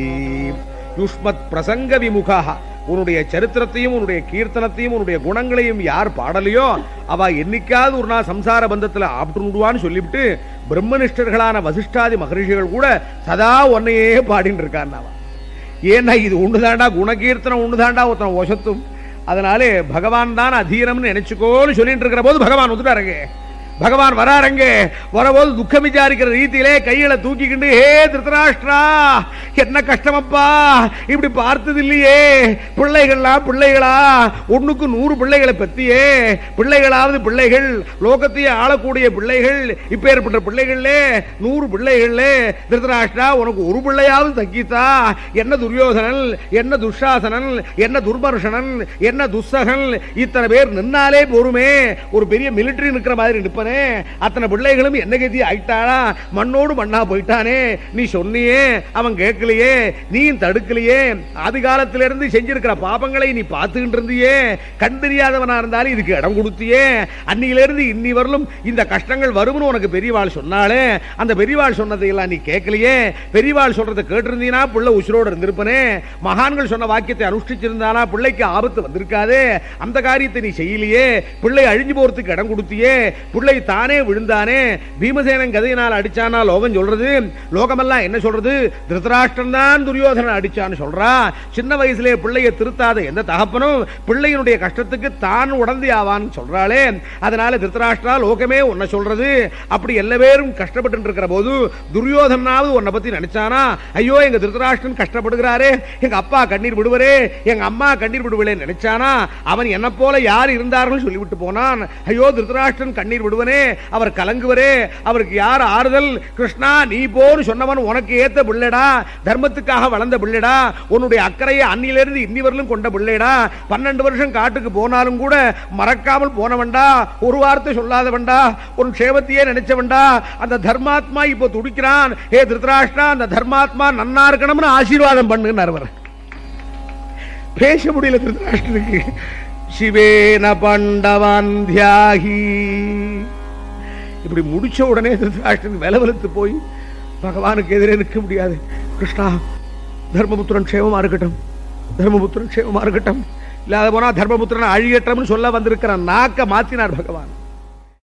யுஷ்மத் பிரசங்க விமுகாக உன்னுடைய சரித்திரத்தையும் உன்னுடைய கீர்த்தனத்தையும் உன்னுடைய குணங்களையும் யார் பாடலையோ அவ என்னைக்காவது ஒரு நாள் சம்சார பந்தத்துல ஆப்டுடுவான்னு சொல்லிவிட்டு பிரம்மனிஷ்டர்களான வசிஷ்டாதி மகரிஷிகள் கூட சதா உன்னையே பாடின்னு இருக்கான் அவன் ஏன்னா இது ஒண்ணுதாண்டா குணகீர்த்தனம் ஒண்ணுதாண்டா ஒருத்தன் ஒசத்தும் அதனாலே பகவான் தான் அதீனம்னு நினைச்சுக்கோன்னு சொல்லிட்டு இருக்கிற போது பகவான் வந்துட்டாருங்க பகவான் வராருங்க வரபோது துக்கம் விசாரிக்கிற ரீதியிலே கையில தூக்கிக்கிண்டு ஹே திருத்தராஷ்டிரா என்ன கஷ்டமப்பா இப்படி பார்த்தது இல்லையே பிள்ளைகள்லாம் பிள்ளைகளா ஒண்ணுக்கு நூறு பிள்ளைகளை பத்தியே பிள்ளைகளாவது பிள்ளைகள் லோகத்தையே ஆளக்கூடிய பிள்ளைகள் இப்ப ஏற்பட்ட பிள்ளைகள்லே நூறு பிள்ளைகள்லே திருத்தராஷ்டிரா உனக்கு ஒரு பிள்ளையாவது தக்கித்தா என்ன துரியோதனன் என்ன துஷாசனன் என்ன துர்மர்ஷனன் என்ன துஸ்ஸகன் இத்தனை பேர் நின்னாலே போருமே ஒரு பெரிய மிலிட்டரி நிக்கிற மாதிரி நிற்பனே அத்தனை பிள்ளைகளும் என்ன கதி ஆயிட்டானா மண்ணோடு மண்ணா போயிட்டானே நீ சொன்னியே அவன் கேட்கலையே நீ தடுக்கலையே ஆதி காலத்திலிருந்து செஞ்சிருக்கிற பாபங்களை நீ பார்த்துக்கிட்டு இருந்தியே கண் தெரியாதவனா இருந்தாலும் இதுக்கு இடம் கொடுத்தியே அன்னியிலிருந்து இன்னி வரலும் இந்த கஷ்டங்கள் வரும்னு உனக்கு பெரியவாள் சொன்னாலே அந்த பெரியவாள் சொன்னதையெல்லாம் நீ கேட்கலையே பெரியவாள் சொல்றதை கேட்டிருந்தீனா பிள்ளை உசுரோடு இருந்திருப்பனே மகான்கள் சொன்ன வாக்கியத்தை அனுஷ்டிச்சிருந்தானா பிள்ளைக்கு ஆபத்து வந்திருக்காதே அந்த காரியத்தை நீ செய்யலையே பிள்ளை அழிஞ்சு போறதுக்கு இடம் கொடுத்தியே பிள்ளை தானே விழுந்தானே பீமசேனன் கதையினால் அடிச்சானா லோகம் சொல்றது லோகமெல்லாம் என்ன சொல்றது திருதராஷ்டிரன் தான் துரியோதனன் அடிச்சான்னு சொல்றா சின்ன வயசுலே பிள்ளையை திருத்தாத எந்த தகப்பனும் பிள்ளையினுடைய கஷ்டத்துக்கு தான் உடந்தி ஆவான்னு சொல்றாளே அதனால திருத்தராஷ்டிரா லோகமே உன்னை சொல்றது அப்படி எல்லா பேரும் கஷ்டப்பட்டு இருக்கிற போது துரியோதனாவது உன்னை பத்தி நினைச்சானா ஐயோ எங்க திருத்தராஷ்டிரன் கஷ்டப்படுகிறாரே எங்க அப்பா கண்ணீர் விடுவரே எங்க அம்மா கண்ணீர் விடுவலே நினைச்சானா அவன் என்ன போல யார் இருந்தார்கள் சொல்லிவிட்டு போனான் ஐயோ திருத்தராஷ்டிரன் கண்ணீர் விடுவனே அவர் கலங்குவரே அவருக்கு யார் ஆறுதல் கிருஷ்ணா நீ போன்னு சொன்னவன் உனக்கு ஏத்த பிள்ளைடா தர்மத்துக்காக வளர்ந்த பிள்ளைடா உன்னுடைய அக்கறையை அன்னிலிருந்து இன்னி வரலும் கொண்ட பிள்ளைடா பன்னெண்டு வருஷம் காட்டுக்கு போனாலும் கூட மறக்காமல் போனவன்டா ஒரு வார்த்தை சொல்லாதவன்டா உன் க்ஷேமத்தையே நினைச்சவன்டா அந்த தர்மாத்மா இப்போ துடிக்கிறான் ஏ திருத்தராஷ்டிரா அந்த தர்மாத்மா நன்னா இருக்கணும்னு ஆசீர்வாதம் பண்ணுன்னார் அவர் பேச முடியல திருத்தராஷ்டிரனுக்கு சிவேன பண்டவான் தியாகி இப்படி முடிச்ச உடனே திருத்தராஷ்டிரன் விலவெலுத்து போய் பகவானுக்கு எதிரே நிற்க முடியாது கிருஷ்ணா தர்மபுத்திரன் க்ஷேமமா இருக்கட்டும் தர்மபுத்திரன் க்ஷேமமா இருக்கட்டும் இல்லாத போனா தர்மபுத்திரன் அழியட்டம்னு சொல்ல வந்திருக்கிற நாக்க மாத்தினார் பகவான்